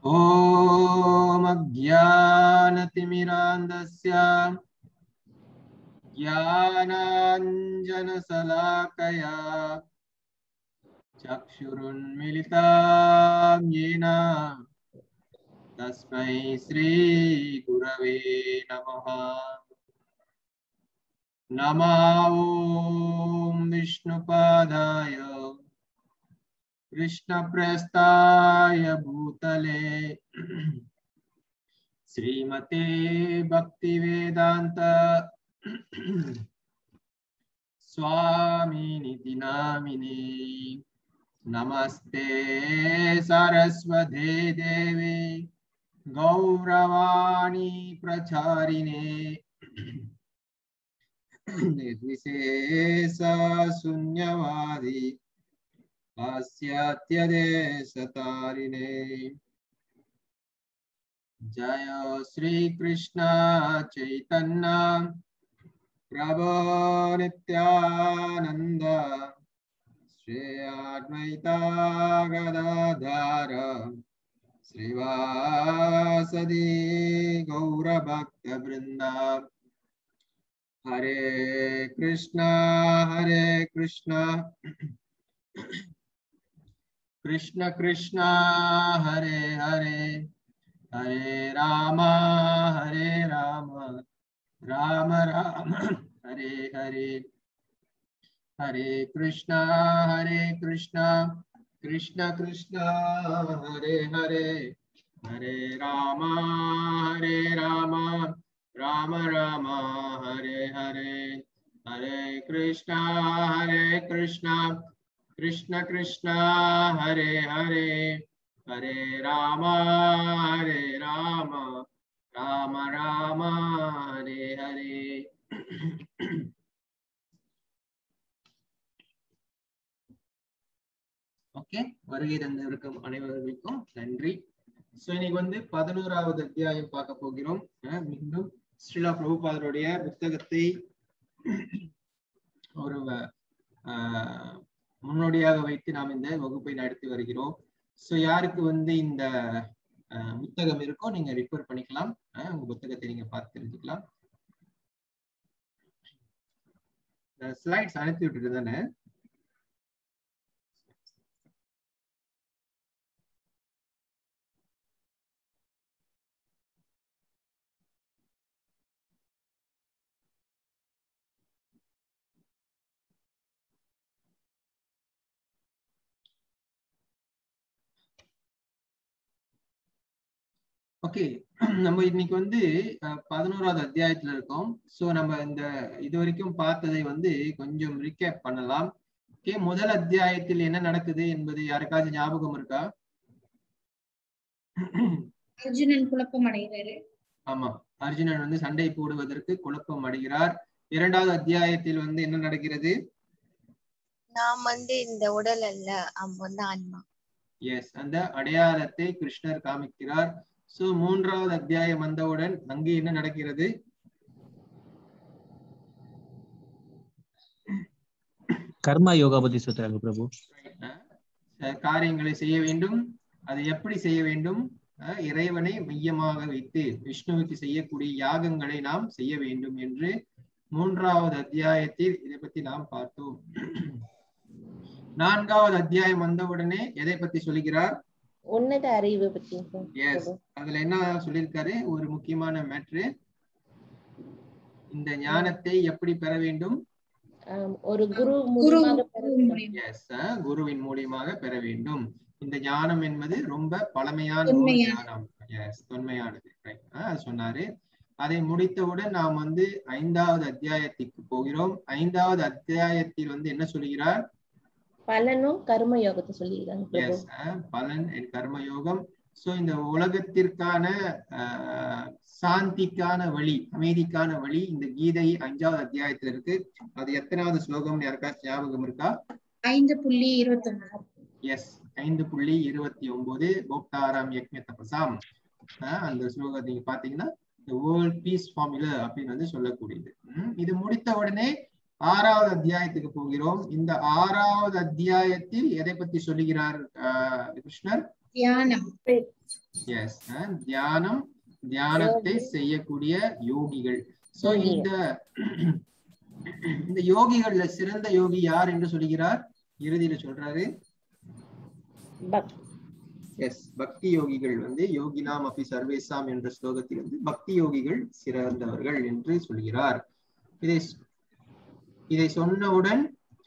ॐ अज्ञानतिमिरान्धस्य ज्ञानाञ्जनशलाकया चक्षुरुन्मिलितां येन तस्मै श्रीगुरवे नमः नमः ॐ विष्णुपादाय कृष्णप्रस्ताय भूतले श्रीमते भक्तिवेदान्त स्वामिनिति नामिने नमस्ते सरस्वते देवे गौरवाणी प्रचारिणे निर्विशेष शून्यवादी पाश्चात्यदेशतारिणे जय श्रीकृष्ण चैतन्य प्रभो नित्यानन्द श्री अद्वैता गदाधर श्रीवासदि गौरभक्तवृन्दा हरे कृष्ण हरे कृष्ण कृष्ण कृष्ण हरे हरे हरे राम हरे राम राम राम हरे हरे हरे कृष्ण हरे कृष्ण कृष्ण कृष्ण हरे हरे हरे राम हरे राम राम राम हरे हरे हरे कृष्ण हरे कृष्ण कृष्ण कृष्ण हरे हरे हरे राम हरे राम राम राम हरे हरे ஓகே வருகை தந்திருக்கும் அனைவருக்கும் நன்றி சோ இன்னைக்கு வந்து பதினோராவது அத்தியாயம் பார்க்க போகிறோம் அஹ் மீண்டும் ஸ்ரீலா பிரபுபாதருடைய புத்தகத்தை ஒரு ஆஹ் முன்னோடியாக வைத்து நாம் இந்த வகுப்பை நடத்தி வருகிறோம் சோ யாருக்கு வந்து இந்த அஹ், புத்தகம் இருக்கோ நீங்க ரிஃபர் பண்ணிக்கலாம் அஹ், உங்க புத்தகத்தை நீங்க பார்த்து தெரிஞ்சுக்கலாம் ஸ்லைட்ஸ் அனுப்பி விட்டுட்டு தானே ஓகே நம்ம இன்னைக்கு வந்து அஹ், பதினோராவது அத்தியாயத்துல இருக்கோம் சோ நம்ம இந்த இது வரைக்கும் பார்த்ததை வந்து கொஞ்சம் ரீகேப் பண்ணலாம் ஓகே முதல் அத்தியாயத்தில் என்ன நடக்குது என்பது யாருக்காவது ஞாபகம் இருக்கா அர்ஜுனன் குழப்பம் அடைகிறாரு ஆமா அர்ஜுனன் வந்து சண்டை போடுவதற்கு குழப்பம் அடைகிறார் இரண்டாவது அத்தியாயத்தில் வந்து என்ன நடக்கிறது நாம் வந்து இந்த உடல் அல்ல அவன் வந்து ஆன்மா எஸ் அந்த அடையாளத்தை கிருஷ்ணர் காமிக்கிறார் சோ மூன்றாவது அத்தியாயம் வந்தவுடன் அங்கே என்ன நடக்கிறது கர்மா யோகா பத்தி சொல்றாங்க பிரபு அஹ் காரியங்களை செய்ய வேண்டும் அதை எப்படி செய்ய வேண்டும் அஹ் இறைவனை மையமாக வைத்து விஷ்ணுவுக்கு செய்யக்கூடிய யாகங்களை நாம் செய்ய வேண்டும் என்று மூன்றாவது அத்தியாயத்தில் இதை பத்தி நாம் பார்த்தோம் நான்காவது அத்தியாயம் வந்தவுடனே எதை பத்தி சொல்லுகிறார் உன்னத அறிவு பத்தி எஸ் அதுல என்ன சொல்லியிருக்காரு ஒரு முக்கியமான மேட்ரு இந்த ஞானத்தை எப்படி பெற வேண்டும் ஆம், ஒரு குரு குரு மூலமாக பெற குரு வேண்டும். மூலியமா. எஸ் குருவின் மூலியமாக பெற வேண்டும் இந்த ஞானம் என்பது ரொம்ப பழமையான ஒரு தொன்மையான. ஞானம் எஸ் தொன்மையானது Right. ஆஹ் அது சொன்னாரு அதை முடித்தவுடன் நாம் வந்து ஐந்தாவது அத்தியாயத்திற்கு போகிறோம் ஐந்தாவது அத்தியாயத்தில் வந்து என்ன சொல்கிறார் பலனும் கர்ம யோகத்தை சொல்லியிருக்காங்க பிரபு எஸ் பலன் and கர்ம யோகம் சோ இந்த உலகத்திற்கான ஆஹ், சாந்திக்கான வழி அமைதிக்கான வழி இந்த கீதை அஞ்சாவது அத்தியாயத்துல இருக்கு அது எத்தனாவது ஸ்லோகம் யாருக்காச்சும் ஞாபகம் இருக்கா ஐந்து புள்ளி இருபத்தி ஒன்பது எஸ் ஐந்து புள்ளி இருபத்தி ஒன்பது போக்தாராம் யக்ஞ தபசாம் ஆஹ் அந்த ஸ்லோகத்தை நீங்க பாத்தீங்கன்னா the world peace formula அப்படின்னு வந்து சொல்லக்கூடியது உம் இது முடித்த உடனே ஆறாவது அத்தியாயத்துக்கு போகிறோம் இந்த ஆறாவது அத்தியாயத்தில் எதை பத்தி சொல்லுகிறார் ஆஹ் கிருஷ்ணர் தியானம் எஸ் தியானம் தியானத்தை செய்யக்கூடிய யோகிகள் சோ யோகிகள். இந்த இந்த யோகிகள்ல சிறந்த யோகி யார் என்று சொல்கிறார் இறுதியில சொல்றாரு பக் எஸ் பக்தி யோகிகள் வந்து யோகினாம் அப்பி சர்வேசாம் என்ற ஸ்லோகத்தில் வந்து பக்தி யோகிகள் சிறந்தவர்கள் என்று சொல்கிறார் இதை இதை சொன்னவுடன்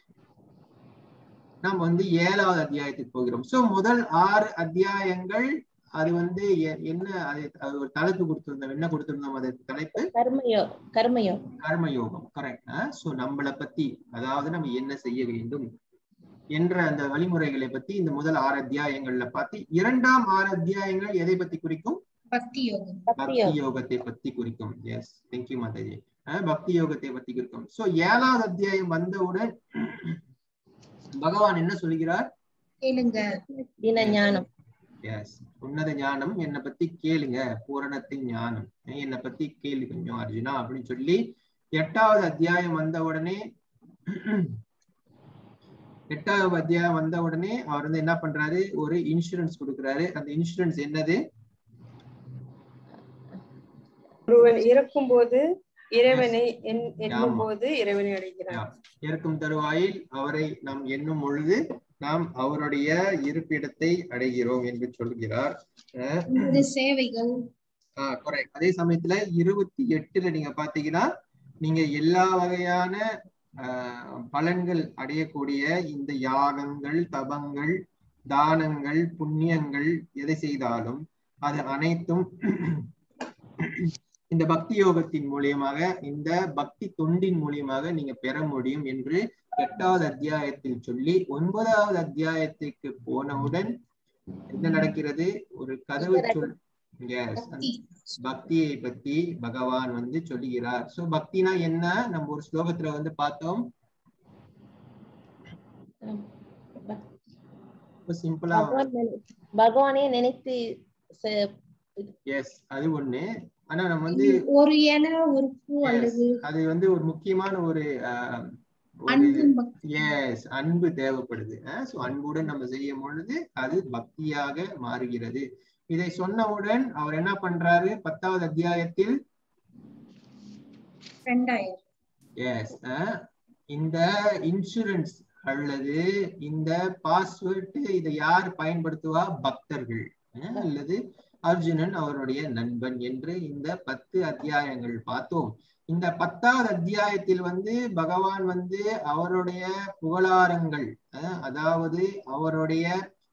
நாம் வந்து ஏழாவது அத்தியாயத்துக்கு போகிறோம் சோ முதல் ஆறு அத்தியாயங்கள் அது வந்து எ- என்ன அது அது ஒரு தலைப்பு கொடுத்திருந்தோம் என்ன கொடுத்திருந்தோம் அதற்கு தலைப்பு கர்மயோ கர்மயோ கர்மயோகம் கரெக்ட் சோ நம்மளை பத்தி அதாவது நம்ம என்ன செய்ய வேண்டும் என்ற அந்த வழிமுறைகளை பத்தி இந்த முதல் ஆறு அத்தியாயங்கள்ல பார்த்து இரண்டாம் ஆறு அத்தியாயங்கள் எதை பத்தி குறிக்கும் பக்தி யோகம் பக்தி பக்தி யோகம் யோகத்தை பத்தி குறிக்கும் எஸ் தேங்க்யூ மாதாஜி அஹ் பக்தி யோகத்தை பத்தி குறிக்கும் சோ ஏழாவது அத்தியாயம் வந்தவுடன் பகவான் என்ன சொல்கிறார் கேளுங்க தின ஞானம் எஸ் உன்னத ஞானம் என்னை பத்தி கேளுங்க பூரணத்தின் ஞானம் அஹ் என்னை பத்தி கேளு கொஞ்சம் அர்ஜுனா அப்படின்னு சொல்லி எட்டாவது அத்தியாயம் வந்த உடனே எட்டாவது அத்தியாயம் வந்த உடனே அவர் வந்து என்ன பண்றாரு ஒரு இன்சூரன்ஸ் கொடுக்குறாரு அந்த இன்சூரன்ஸ் என்னது ஒருவன் இறக்கும்போது இறைவனை எண்- எண்ணும் போது இறைவனை அடைகிறான் இறக்கும் தருவாயில் அவரை நாம் எண்ணும் பொழுது நாம் அவருடைய இருப்பிடத்தை அடைகிறோம் என்று சொல்கிறார் அஹ் இது சேவைகள் ஆஹ் correct. அதே சமயத்துல இருபத்தி எட்டுல நீங்க பாத்தீங்கன்னா நீங்க எல்லா வகையான ஆஹ் பலன்கள் அடையக்கூடிய இந்த யாகங்கள் தபங்கள் தானங்கள் புண்ணியங்கள் எதை செய்தாலும் அது அனைத்தும் இந்த பக்தி யோகத்தின் மூலியமாக இந்த பக்தி தொண்டின் மூலியமாக நீங்க பெற முடியும் என்று எட்டாவது அத்தியாயத்தில் சொல்லி ஒன்பதாவது அத்தியாயத்திற்கு போனவுடன் என்ன நடக்கிறது ஒரு கதவு சொல் Yes, பக்தி பக்தியை பத்தி பகவான் வந்து சொல்லுகிறார் சோ பக்தினா என்ன நம்ம ஒரு ஸ்லோகத்துல வந்து பார்த்தோம் ரொம்ப சிம்பிளா பகவான் நினை- பகவானே நினைத்து செ- எஸ் அது ஒண்ணு ஆனா நம்ம வந்து ஒரு இலை ஒரு பூ yes, அல்லது அது வந்து ஒரு முக்கியமான ஒரு ஆஹ், ஒரு அன்பும் பக்தி எஸ் அன்பு தேவைப்படுது சோ அன்புடன் நம்ம செய்யும் பொழுது அது பக்தியாக மாறுகிறது இதை சொன்னவுடன் அவர் என்ன பண்றாரு பத்தாவது அத்தியாயத்தில் ரெண்டாயிரம் எஸ் இந்த இன்சூரன்ஸ் அல்லது இந்த பாஸ்வேர்ட் இதை யார் பயன்படுத்துவா பக்தர்கள் அஹ், அல்லது அர்ஜுனன் அவருடைய நண்பன் என்று இந்த பத்து அத்தியாயங்கள் பார்த்தோம் இந்த பத்தாவது அத்தியாயத்தில் வந்து பகவான் வந்து அவருடைய புகழாரங்கள் அஹ், அதாவது அவருடைய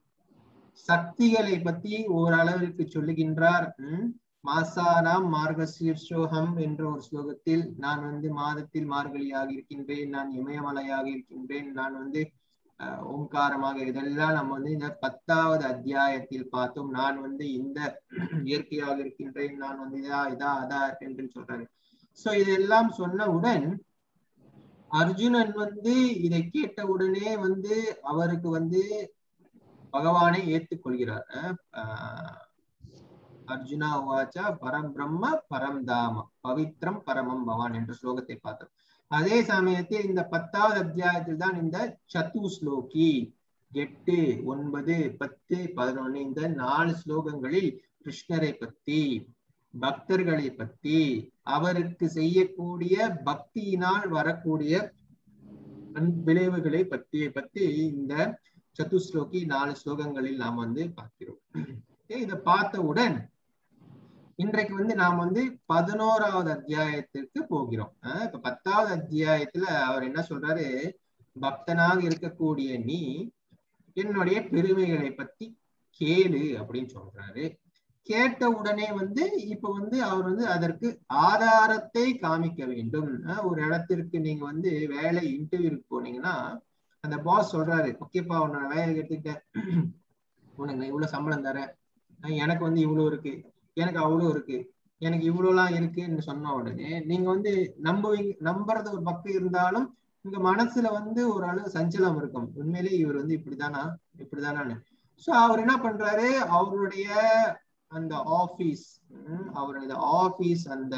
சக்திகளை பத்தி ஓரளவிற்கு சொல்லுகின்றார் உம் மாசானாம் மார்கசீர்ஷோகம் என்ற ஒரு ஸ்லோகத்தில் நான் வந்து மாதத்தில் மார்கழியாக இருக்கின்றேன் நான் இமயமலையாக இருக்கின்றேன் நான் வந்து அஹ், ஓங்காரமாக இதெல்லாம் நம்ம வந்து இந்த பத்தாவது அத்தியாயத்தில் பார்த்தோம் நான் வந்து இந்த இயற்கையாக இருக்கின்றேன் நான் வந்து இதா இதா அதா என்று சொல்றாரு சோ இதெல்லாம் சொன்னவுடன் அர்ஜுனன் வந்து இதை கேட்ட உடனே வந்து அவருக்கு வந்து பகவானை ஏற்றுக்கொள்கிறார் அஹ், ஆஹ், அர்ஜுனா உவாச்சா பரம் பிரம்ம பரம் தாம பவித்ரம் பரமம் பவான் என்ற ஸ்லோகத்தை பார்த்தோம் அதே சமயத்தில் இந்த பத்தாவது அத்தியாயத்தில் தான் இந்த சத்து ஸ்லோகி எட்டு ஒன்பது பத்து பதினொன்னு இந்த நாலு ஸ்லோகங்களில் கிருஷ்ணரை பத்தி பக்தர்களை பத்தி அவருக்கு செய்யக்கூடிய பக்தியினால் வரக்கூடிய அன்- விளைவுகளை பற்றி பத்தி இந்த சதுஸ்லோகி நாலு ஸ்லோகங்களில் நாம் வந்து பார்க்கிறோம் Okay, இதை பார்த்தவுடன் இன்றைக்கு வந்து நாம் வந்து பதினோராவது அத்தியாயத்திற்கு போகிறோம் அஹ் இப்ப பத்தாவது அத்தியாயத்துல அவர் என்ன சொல்றாரு பக்தனாக இருக்கக்கூடிய நீ என்னுடைய பெருமைகளை பத்தி கேளு அப்படின்னு சொல்றாரு கேட்ட உடனே வந்து இப்ப வந்து அவர் வந்து அதற்கு ஆதாரத்தை காமிக்க வேண்டும் அஹ் ஒரு இடத்திற்கு நீங்க வந்து வேலை இன்டர்வியூக்கு போனீங்கன்னா அந்த பாஸ் சொல்றாரு ஓகேப்பா உன்னோட வேலை எடுத்துக்கிட்டேன் உனக்கு நான் இவ்வளவு சம்பளம் தரேன் அஹ் எனக்கு வந்து இவ்வளவு இருக்கு எனக்கு அவ்வளவு இருக்கு எனக்கு இவ்வளவுலாம் இருக்குன்னு சொன்ன உடனே நீங்க வந்து நம்புவீங்க நம்புறது ஒரு பக்கம் இருந்தாலும் உங்க மனசுல வந்து ஒரு அளவு சஞ்சலம் இருக்கும் உண்மையிலேயே இவர் வந்து இப்படிதானா இப்படிதானான்னு சோ அவர் என்ன பண்றாரு அவருடைய அந்த ஆபீஸ் அவருடைய ஆபீஸ் அந்த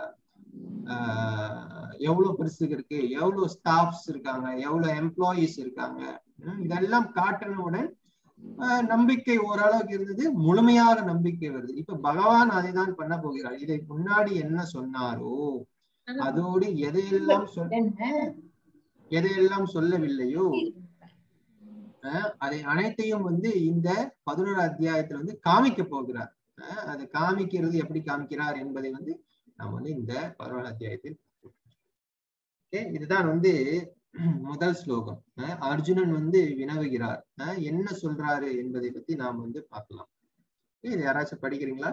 ஆஹ், எவ்வளவு பெருசு இருக்கு எவ்வளவு ஸ்டாஃப்ஸ் இருக்காங்க எவ்வளவு எம்ப்ளாயீஸ் இருக்காங்க உம், இதெல்லாம் காட்டினவுடன் ஆஹ் நம்பிக்கை ஓரளவுக்கு இருந்தது முழுமையாக நம்பிக்கை வருது இப்ப பகவான் அதை தான் பண்ண போகிறார் இதை முன்னாடி என்ன சொன்னாரோ அதோடு எதையெல்லாம் சொல் எதையெல்லாம் சொல்லவில்லையோ ஆஹ் அதை அனைத்தையும் வந்து இந்த பதினோரு அத்தியாயத்துல வந்து காமிக்க போகிறார் ஆஹ் அதை காமிக்கிறது எப்படி காமிக்கிறார் என்பதை வந்து நாம் வந்து இந்த பதினோரு அத்தியாயத்தில் Okay, இதுதான் வந்து முதல் ஸ்லோகம் அஹ் அர்ஜுனன் வந்து வினவுகிறார் அஹ் என்ன சொல்றாரு என்பதை பத்தி நாம் வந்து பார்க்கலாம் Okay, இது யாராச்சும் படிக்கிறீங்களா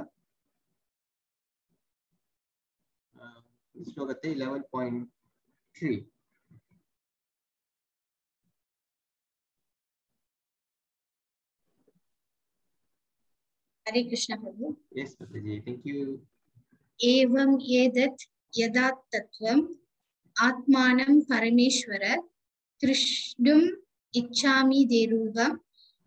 அஹ் இந்த ஸ்லோகத்தை eleven point three Hare Krishna प्रभु எஸ் பத்ரிஜி தேங்க்யூ एवं एतत् यदा तत्त्वम् आत्मानं परमेश्वर दृष्टुम् इच्छामि देरूपम्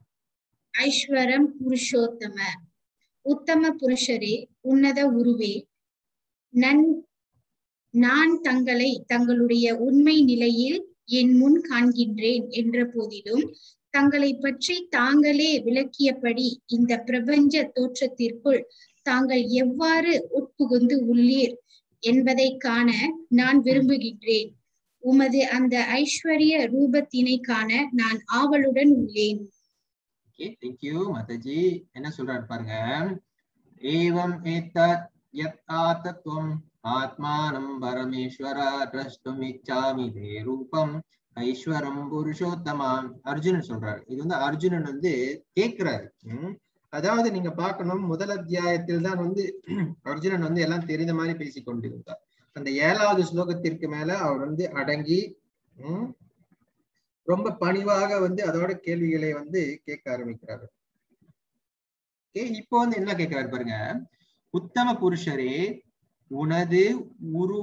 ஐஸ்வரம் புருஷோத்தம உத்தம புருஷரே உன்னத உருவே நன் நான் தங்களை தங்களுடைய உண்மை நிலையில் என் முன் காண்கின்றேன் என்ற போதிலும் தங்களை பற்றி தாங்களே விளக்கியபடி இந்த பிரபஞ்ச தோற்றத்திற்குள் தாங்கள் எவ்வாறு உட்புகுந்து உள்ளீர் என்பதை காண நான் விரும்புகின்றேன் உமது அந்த ஐஸ்வர்ய ரூபத்தினை காண நான் ஆவலுடன் உள்ளேன் ஓகே தேங்க்யூ மாதாஜி என்ன சொல்றாரு பாருங்க ஏவம் ஏத்தத் யத் ஆதத்வம் ஆத்மானம் பரமேஸ்வர திரஷ்டும் இச்சாமி தே ரூபம் ஐஸ்வரம் புருஷோத்தமா அர்ஜுனன் சொல்றாரு இது வந்து அர்ஜுனன் வந்து கேக்குறாரு உம் அதாவது நீங்க பார்க்கணும் முதல் அத்தியாயத்தில் தான் வந்து அர்ஜுனன் வந்து எல்லாம் தெரிந்த மாதிரி பேசி கொண்டிருந்தார் அந்த ஏழாவது ஸ்லோகத்திற்கு மேல அவர் வந்து அடங்கி உம் ரொம்ப பணிவாக வந்து அதோட கேள்விகளை வந்து கேட்க ஆரம்பிக்கிறாரு Okay, இப்போ வந்து என்ன கேட்கிறாரு பாருங்க உத்தம புருஷரே உனது உரு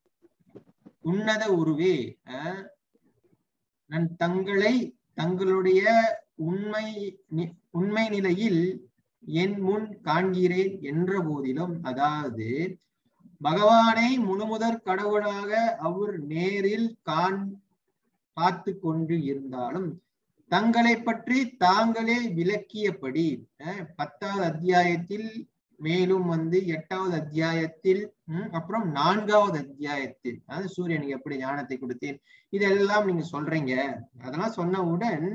உன்னத உருவே அஹ், நான் தங்களை தங்களுடைய உண்மை நி- உண்மை நிலையில் என் முன் காண்கிறேன் என்ற போதிலும் அதாவது பகவானை முழுமுதற் கடவுளாக அவர் நேரில் காண் பார்த்து கொண்டு இருந்தாலும் தங்களை பற்றி தாங்களே விளக்கியபடி அஹ், பத்தாவது அத்தியாயத்தில் மேலும் வந்து எட்டாவது அத்தியாயத்தில் ம், அப்புறம் நான்காவது அத்தியாயத்தில் அதாவது சூரியனுக்கு எப்படி ஞானத்தை கொடுத்தேன் இதெல்லாம் நீங்க சொல்றீங்க அதெல்லாம் சொன்னவுடன்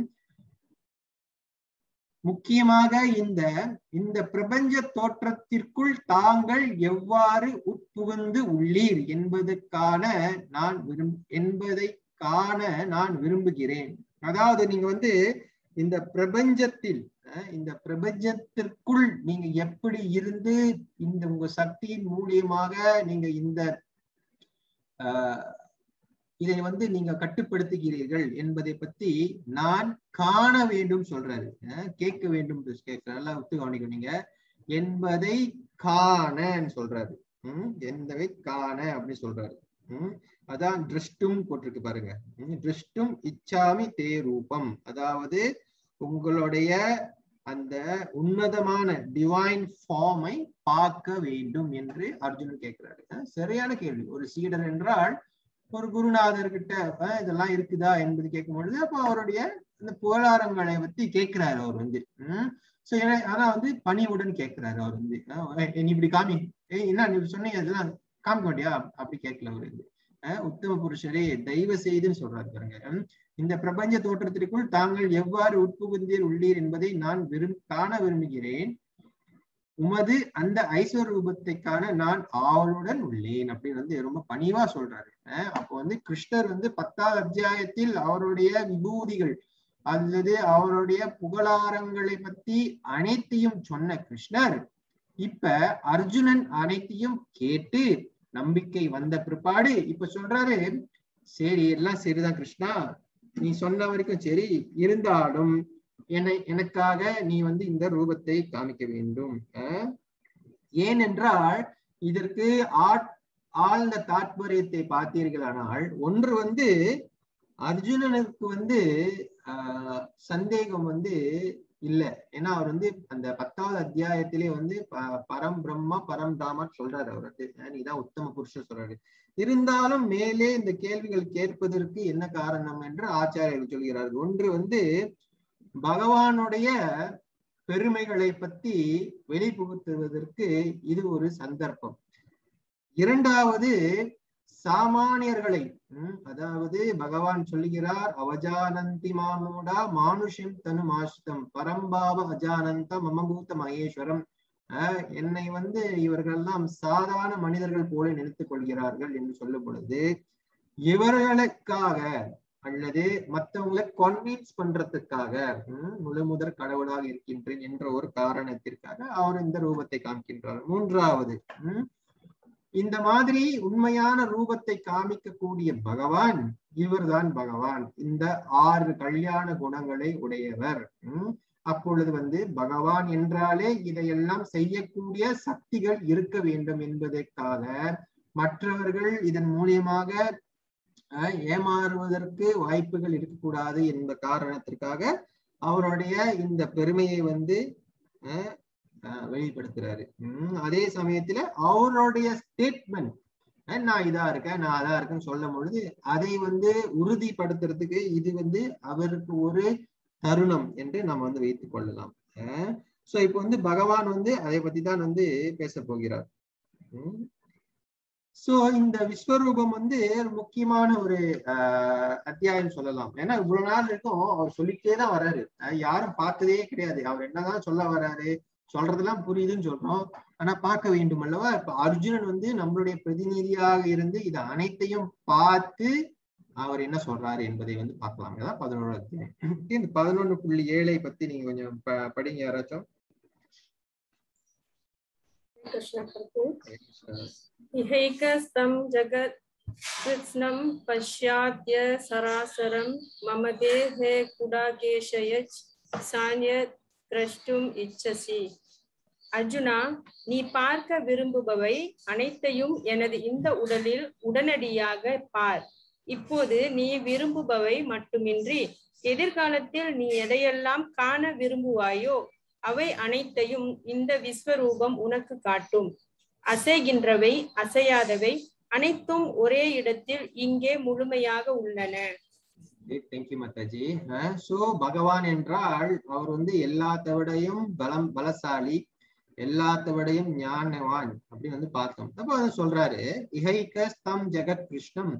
முக்கியமாக இந்த இந்த பிரபஞ்ச தோற்றத்திற்குள் தாங்கள் எவ்வாறு உட்புகுந்து உள்ளீர் என்பதற்கான நான் விரும் என்பதை காண நான் விரும்புகிறேன் அதாவது நீங்க வந்து இந்த பிரபஞ்சத்தில் அஹ், இந்த பிரபஞ்சத்திற்குள் நீங்க எப்படி இருந்து இந்த உங்க சக்தியின் மூலியமாக நீங்க இந்த ஆஹ், இதை வந்து நீங்க கட்டுப்படுத்துகிறீர்கள் என்பதை பத்தி நான் காண வேண்டும் சொல்றாரு அஹ், கேட்க வேண்டும் கேட்க நல்லா ஒத்து கவனிக்கணும் நீங்க என்பதை காணன்னு சொல்றாரு உம் என்பதை காண அப்படின்னு சொல்றாரு உம் அதான் திருஷ்டும் போட்டிருக்கு பாருங்க உம் திருஷ்டும் இச்சாமி தே ரூபம் அதாவது உங்களுடைய அந்த உன்னதமான டிவைன் ஃபார்மை பார்க்க வேண்டும் என்று அர்ஜுனன் கேட்கிறாரு அஹ் சரியான கேள்வி ஒரு சீடர் என்றால் ஒரு குருநாதர் கிட்ட அஹ் இதெல்லாம் இருக்குதா என்பது கேட்கும் பொழுது அப்ப அவருடைய அந்த புகழாரங்களை பத்தி கேட்கிறாரு அவர் வந்து உம் சோ ஆனா வந்து பணிவுடன் கேட்கிறாரு அவர் வந்து அஹ் ஏய், நீ இப்படி காமி ஏய் என்ன நீ சொன்னீங்க அதெல்லாம் காமிக்க மாட்டியா அப்படி கேட்கல அவர் வந்து அஹ் உத்தம புருஷரே தயவு செய்துன்னு சொல்றாரு பாருங்க உம் இந்த பிரபஞ்ச தோற்றத்திற்குள் தாங்கள் எவ்வாறு உட்புகுந்தீர் உள்ளீர் என்பதை நான் விரும் காண விரும்புகிறேன் உமது அந்த ஐஸ்வர ரூபத்தை காண நான் ஆவலுடன் உள்ளேன் அப்படின்னு வந்து ரொம்ப பணிவா சொல்றாரு அஹ் அப்போ வந்து கிருஷ்ணர் வந்து பத்தாவது அத்தியாயத்தில் அவருடைய விபூதிகள் அல்லது அவருடைய புகழாரங்களை பத்தி அனைத்தையும் சொன்ன கிருஷ்ணர் இப்ப அர்ஜுனன் அனைத்தையும் கேட்டு நம்பிக்கை வந்த பிற்பாடு இப்ப சொல்றாரு சரி எல்லாம் சரிதான் கிருஷ்ணா நீ சொன்ன வரைக்கும் சரி இருந்தாலும் என்னை எனக்காக நீ வந்து இந்த ரூபத்தை காமிக்க வேண்டும் அஹ் ஏனென்றால் இதற்கு ஆட் ஆழ்ந்த தாற்பயத்தை பார்த்தீர்களானால் ஒன்று வந்து அர்ஜுனனுக்கு வந்து ஆஹ் சந்தேகம் வந்து இல்ல ஏன்னா அவர் வந்து அந்த பத்தாவது அத்தியாயத்திலே வந்து ப- பரம் பிரம்மா பரம் தாமா சொல்றாரு அவர் வந்து அஹ் நீதான் உத்தம புருஷன் சொல்றாரு இருந்தாலும் மேலே இந்த கேள்விகள் கேட்பதற்கு என்ன காரணம் என்று ஆச்சாரியர்கள் சொல்கிறார்கள் ஒன்று வந்து பகவானுடைய பெருமைகளை பத்தி வெளிப்புகுத்துவதற்கு இது ஒரு சந்தர்ப்பம் இரண்டாவது சாமானியர்களை ம், அதாவது பகவான் சொல்லுகிறார் அவஜானந்தி மாமூடா மானுஷம் தனு மாஷ்டம் பரம்பாவ அஜானந்த மமபூத மகேஸ்வரம் அஹ், என்னை வந்து இவர்களெல்லாம் சாதாரண மனிதர்கள் போல நினைத்துக் கொள்கிறார்கள் என்று சொல்லும் பொழுது இவர்களுக்காக அல்லது மத்தவங்களை கன்வின்ஸ் பண்றதுக்காக ம், முழு முதற் கடவுளாக இருக்கின்றேன் என்ற ஒரு காரணத்திற்காக அவர் இந்த ரூபத்தை காமிக்கின்றார் மூன்றாவது ம், இந்த மாதிரி உண்மையான ரூபத்தை காமிக்கக்கூடிய பகவான் இவர்தான் பகவான் இந்த ஆறு கல்யாண குணங்களை உடையவர் ம், அப்பொழுது வந்து பகவான் என்றாலே இதையெல்லாம் செய்யக்கூடிய சக்திகள் இருக்க வேண்டும் என்பதற்காக மற்றவர்கள் இதன் மூலியமாக அஹ், ஏமாறுவதற்கு வாய்ப்புகள் இருக்கக்கூடாது என்ற காரணத்திற்காக அவருடைய இந்த பெருமையை வந்து அஹ், அஹ், வெளிப்படுத்துறாரு உம் அதே சமயத்துல அவருடைய ஸ்டேட்மெண்ட் நான் இதா இருக்கேன் நான் அதா இருக்கேன்னு சொல்லும் பொழுது அதை வந்து உறுதிப்படுத்துறதுக்கு இது வந்து அவருக்கு ஒரு தருணம் என்று நம்ம வந்து வைத்துக் கொள்ளலாம் சோ இப்போ வந்து பகவான் வந்து அதை பத்தி தான் வந்து பேச போகிறார் உம் சோ இந்த விஸ்வரூபம் வந்து ஒரு முக்கியமான ஒரு ஆஹ் அத்தியாயம் சொல்லலாம் ஏன்னா இவ்வளவு நாள் இருக்கும் அவர் சொல்லிட்டே தான் வர்றாரு அஹ் யாரும் பார்த்ததே கிடையாது அவர் என்னதான் சொல்ல வர்றாரு சொல்றதெல்லாம் புரியுதுன்னு சொல்றோம் ஆனா பார்க்க வேண்டும் அல்லவா இப்ப அர்ஜுனன் வந்து நம்மளுடைய பிரதிநிதியாக இருந்து இது அனைத்தையும் பார்த்து அவர் என்ன சொல்றாரு என்பதை வந்து பார்க்கலாம் இதான் பதினோரு அத்தியாயம் இந்த பதினொன்னு புள்ளி ஏழை பத்தி நீங்க கொஞ்சம் ப- படிங்க யாராச்சும் कृष्ण प्रभु इहैकस्तं जगत् कृत्स्नं पश्याद्य सरासरं मम देहे कुडाकेशयच् सान्यत् द्रष्टुम् इच्छसि அர்ஜுனா நீ பார்க்க விரும்புபவை அனைத்தையும் எனது இந்த உடலில் உடனடியாக பார் இப்போது நீ விரும்புபவை மட்டுமின்றி எதிர்காலத்தில் நீ எதையெல்லாம் காண விரும்புவாயோ அவை அனைத்தையும் இந்த விஸ்வரூபம் உனக்கு காட்டும் அசைகின்றவை அசையாதவை அனைத்தும் ஒரே இடத்தில் இங்கே முழுமையாக உள்ளன தேங்க்யூ மாதாஜி சோ பகவான் என்றால் அவர் வந்து எல்லாத்த விடையும் பலம் பலசாலி எல்லாத்த விடையும் ஞானவான் அப்படின்னு வந்து பார்த்தோம் அப்ப வந்து சொல்றாரு இஹைக ஸ்தம் ஜெகத் கிருஷ்ணம்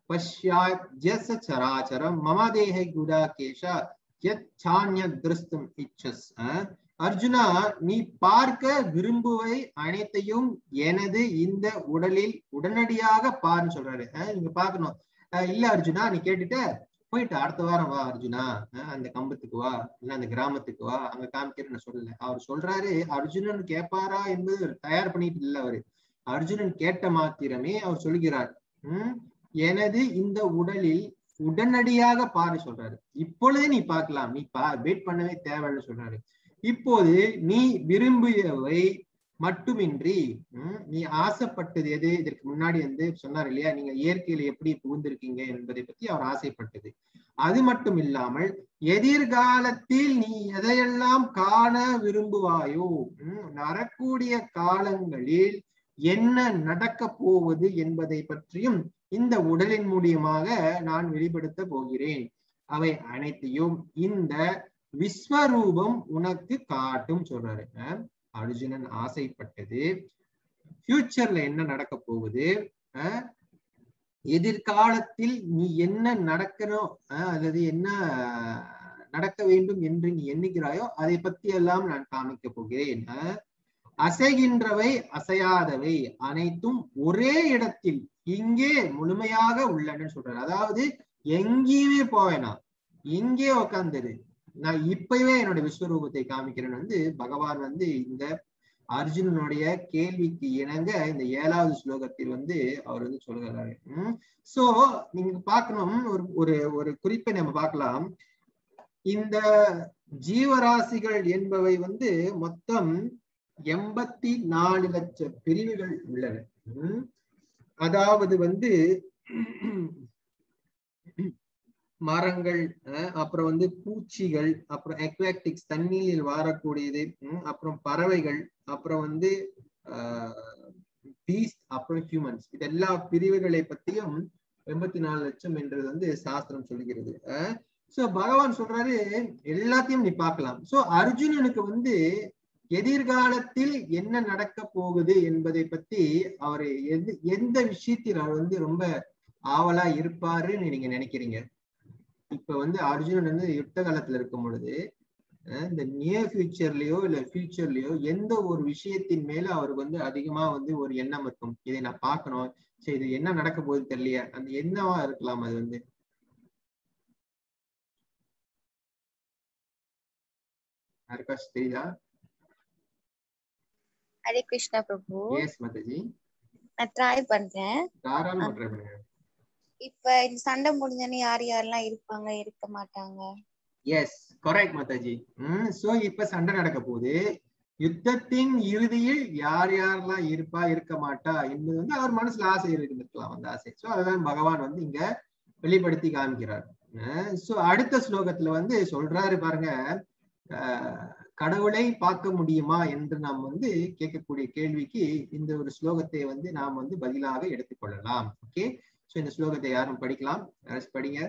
பஷ்யாஜ்யச சராச்சரம் மம தேஹை குடா கேஷா யத் சான்ய திருஸ்தும் இச்சஸ் அஹ், அர்ஜுனா நீ பார்க்க விரும்புவை அனைத்தையும் எனது இந்த உடலில் உடனடியாக பாருன்னு சொல்றாரு அஹ், நீங்க பார்க்கணும் அஹ், இல்ல அர்ஜுனா நீ கேட்டுட்ட போயிட்டு அடுத்த வாரம் வா அர்ஜுனா அஹ் அந்த கம்பத்துக்கு வா இல்ல அந்த கிராமத்துக்கு வா அங்க காமிக்கிறேன் நான் சொல்லல அவர் சொல்றாரு அர்ஜுனன் கேட்பாரா என்பது அவர் தயார் பண்ணிட்டு இல்ல அவரு அர்ஜுனன் கேட்ட மாத்திரமே அவர் சொல்கிறார் உம் எனது இந்த உடலில் உடனடியாக பாரு சொல்றாரு இப்பொழுதே நீ பார்க்கலாம் நீ பா வெயிட் பண்ணவே தேவைன்னு சொல்றாரு இப்போது நீ விரும்பியவை மட்டுமின்றி உம், நீ ஆசைப்பட்டது எது இதற்கு முன்னாடி வந்து சொன்னார் இல்லையா நீங்க இயற்கையில எப்படி புகுந்திருக்கீங்க என்பதை பத்தி அவர் ஆசைப்பட்டது அது மட்டும் இல்லாமல் எதிர்காலத்தில் நீ எதையெல்லாம் காண விரும்புவாயோ உம், வரக்கூடிய காலங்களில் என்ன நடக்க போவது என்பதை பற்றியும் இந்த உடலின் மூலியமாக நான் வெளிப்படுத்த போகிறேன் அவை அனைத்தையும் இந்த விஸ்வரூபம் உனக்கு காட்டும் சொல்றாரு அஹ் அர்ஜுனன் ஆசைப்பட்டது ஃபியூச்சர்ல என்ன நடக்க போகுது அஹ் எதிர்காலத்தில் நீ என்ன நடக்கணும் அஹ் அல்லது என்ன நடக்க வேண்டும் என்று நீ எண்ணுகிறாயோ அதை பத்தி எல்லாம் நான் காமிக்க போகிறேன் அஹ் அசைகின்றவை அசையாதவை அனைத்தும் ஒரே இடத்தில் இங்கே முழுமையாக உள்ளன சொல்றாரு அதாவது எங்கேயுமே போவேனா இங்கே உக்காந்துரு நான் இப்பவே என்னோட விஸ்வரூபத்தை காமிக்கிறேன்னு வந்து பகவான் வந்து இந்த அர்ஜுனனுடைய கேள்விக்கு இணங்க இந்த ஏழாவது ஸ்லோகத்தில் வந்து அவர் வந்து சொல்கிறாரு உம் சோ நீங்க பார்க்கணும் ஒரு ஒரு ஒரு குறிப்பை நம்ம பார்க்கலாம் இந்த ஜீவராசிகள் என்பவை வந்து மொத்தம் எண்பத்தி நாலு லட்சம் பிரிவுகள் உள்ளன உம் அதாவது வந்து மரங்கள் அஹ் அப்புறம் வந்து பூச்சிகள் அப்புறம் அக்வாட்டிக்ஸ் தண்ணீரில் வாழக்கூடியது உம் அப்புறம் பறவைகள் அப்புறம் வந்து பீஸ்ட் அப்புறம் ஹியூமன்ஸ் இது எல்லா பிரிவுகளை பத்தியும் எண்பத்தி நாலு லட்சம் என்றது வந்து சாஸ்திரம் சொல்லுகிறது அஹ் சோ பகவான் சொல்றாரு எல்லாத்தையும் நீ பார்க்கலாம் சோ அர்ஜுனனுக்கு வந்து எதிர்காலத்தில் என்ன நடக்க போகுது என்பதை பத்தி அவர் எது எந்த விஷயத்தில் அவர் வந்து ரொம்ப ஆவலா இருப்பாருன்னு நீங்க நினைக்கிறீங்க இப்ப வந்து அர்ஜுனன் வந்து யுத்த காலத்துல இருக்கும் பொழுது அஹ் இந்த நியர் ஃபியூச்சர்லயோ இல்ல ஃபியூச்சர்லயோ எந்த ஒரு விஷயத்தின் மேல அவருக்கு வந்து அதிகமா வந்து ஒரு எண்ணம் இருக்கும் இதை நான் பார்க்கணும் சரி இது என்ன நடக்க போகுது தெரியலையே அந்த என்னவா இருக்கலாம் அது வந்து யாருக்காச்சும் தெரியுதா ஹரே கிருஷ்ணா பிரபு எஸ் மாதாஜி நான் ட்ரை பண்றேன் தாராளமா ட்ரை பண்ணுங்க இப்ப இந்த சண்டை முடிஞ்சோன்னு யார் யாரெல்லாம் இருப்பாங்க இருக்க மாட்டாங்க எஸ் கரெக்ட் மாதாஜி ம் சோ இப்ப சண்டை நடக்க போகுது யுத்தத்தின் இறுதியில் யார் யாரெல்லாம் இருப்பா இருக்க மாட்டா என்பது வந்து அவர் மனசுல ஆசை இருக்கலாம் அந்த ஆசை சோ அதுதான் பகவான் வந்து இங்க வெளிப்படுத்தி காமிக்கிறார் சோ அடுத்த ஸ்லோகத்துல வந்து சொல்றாரு பாருங்க அஹ், கடவுளை பார்க்க முடியுமா என்று நாம் வந்து கேட்கக்கூடிய கேள்விக்கு இந்த ஒரு ஸ்லோகத்தை வந்து நாம் வந்து பதிலாக எடுத்துக்கொள்ளலாம் ஓகே சோ இந்த ஸ்லோகத்தை யாரும் படிக்கலாம் யாராச்சும் படிங்க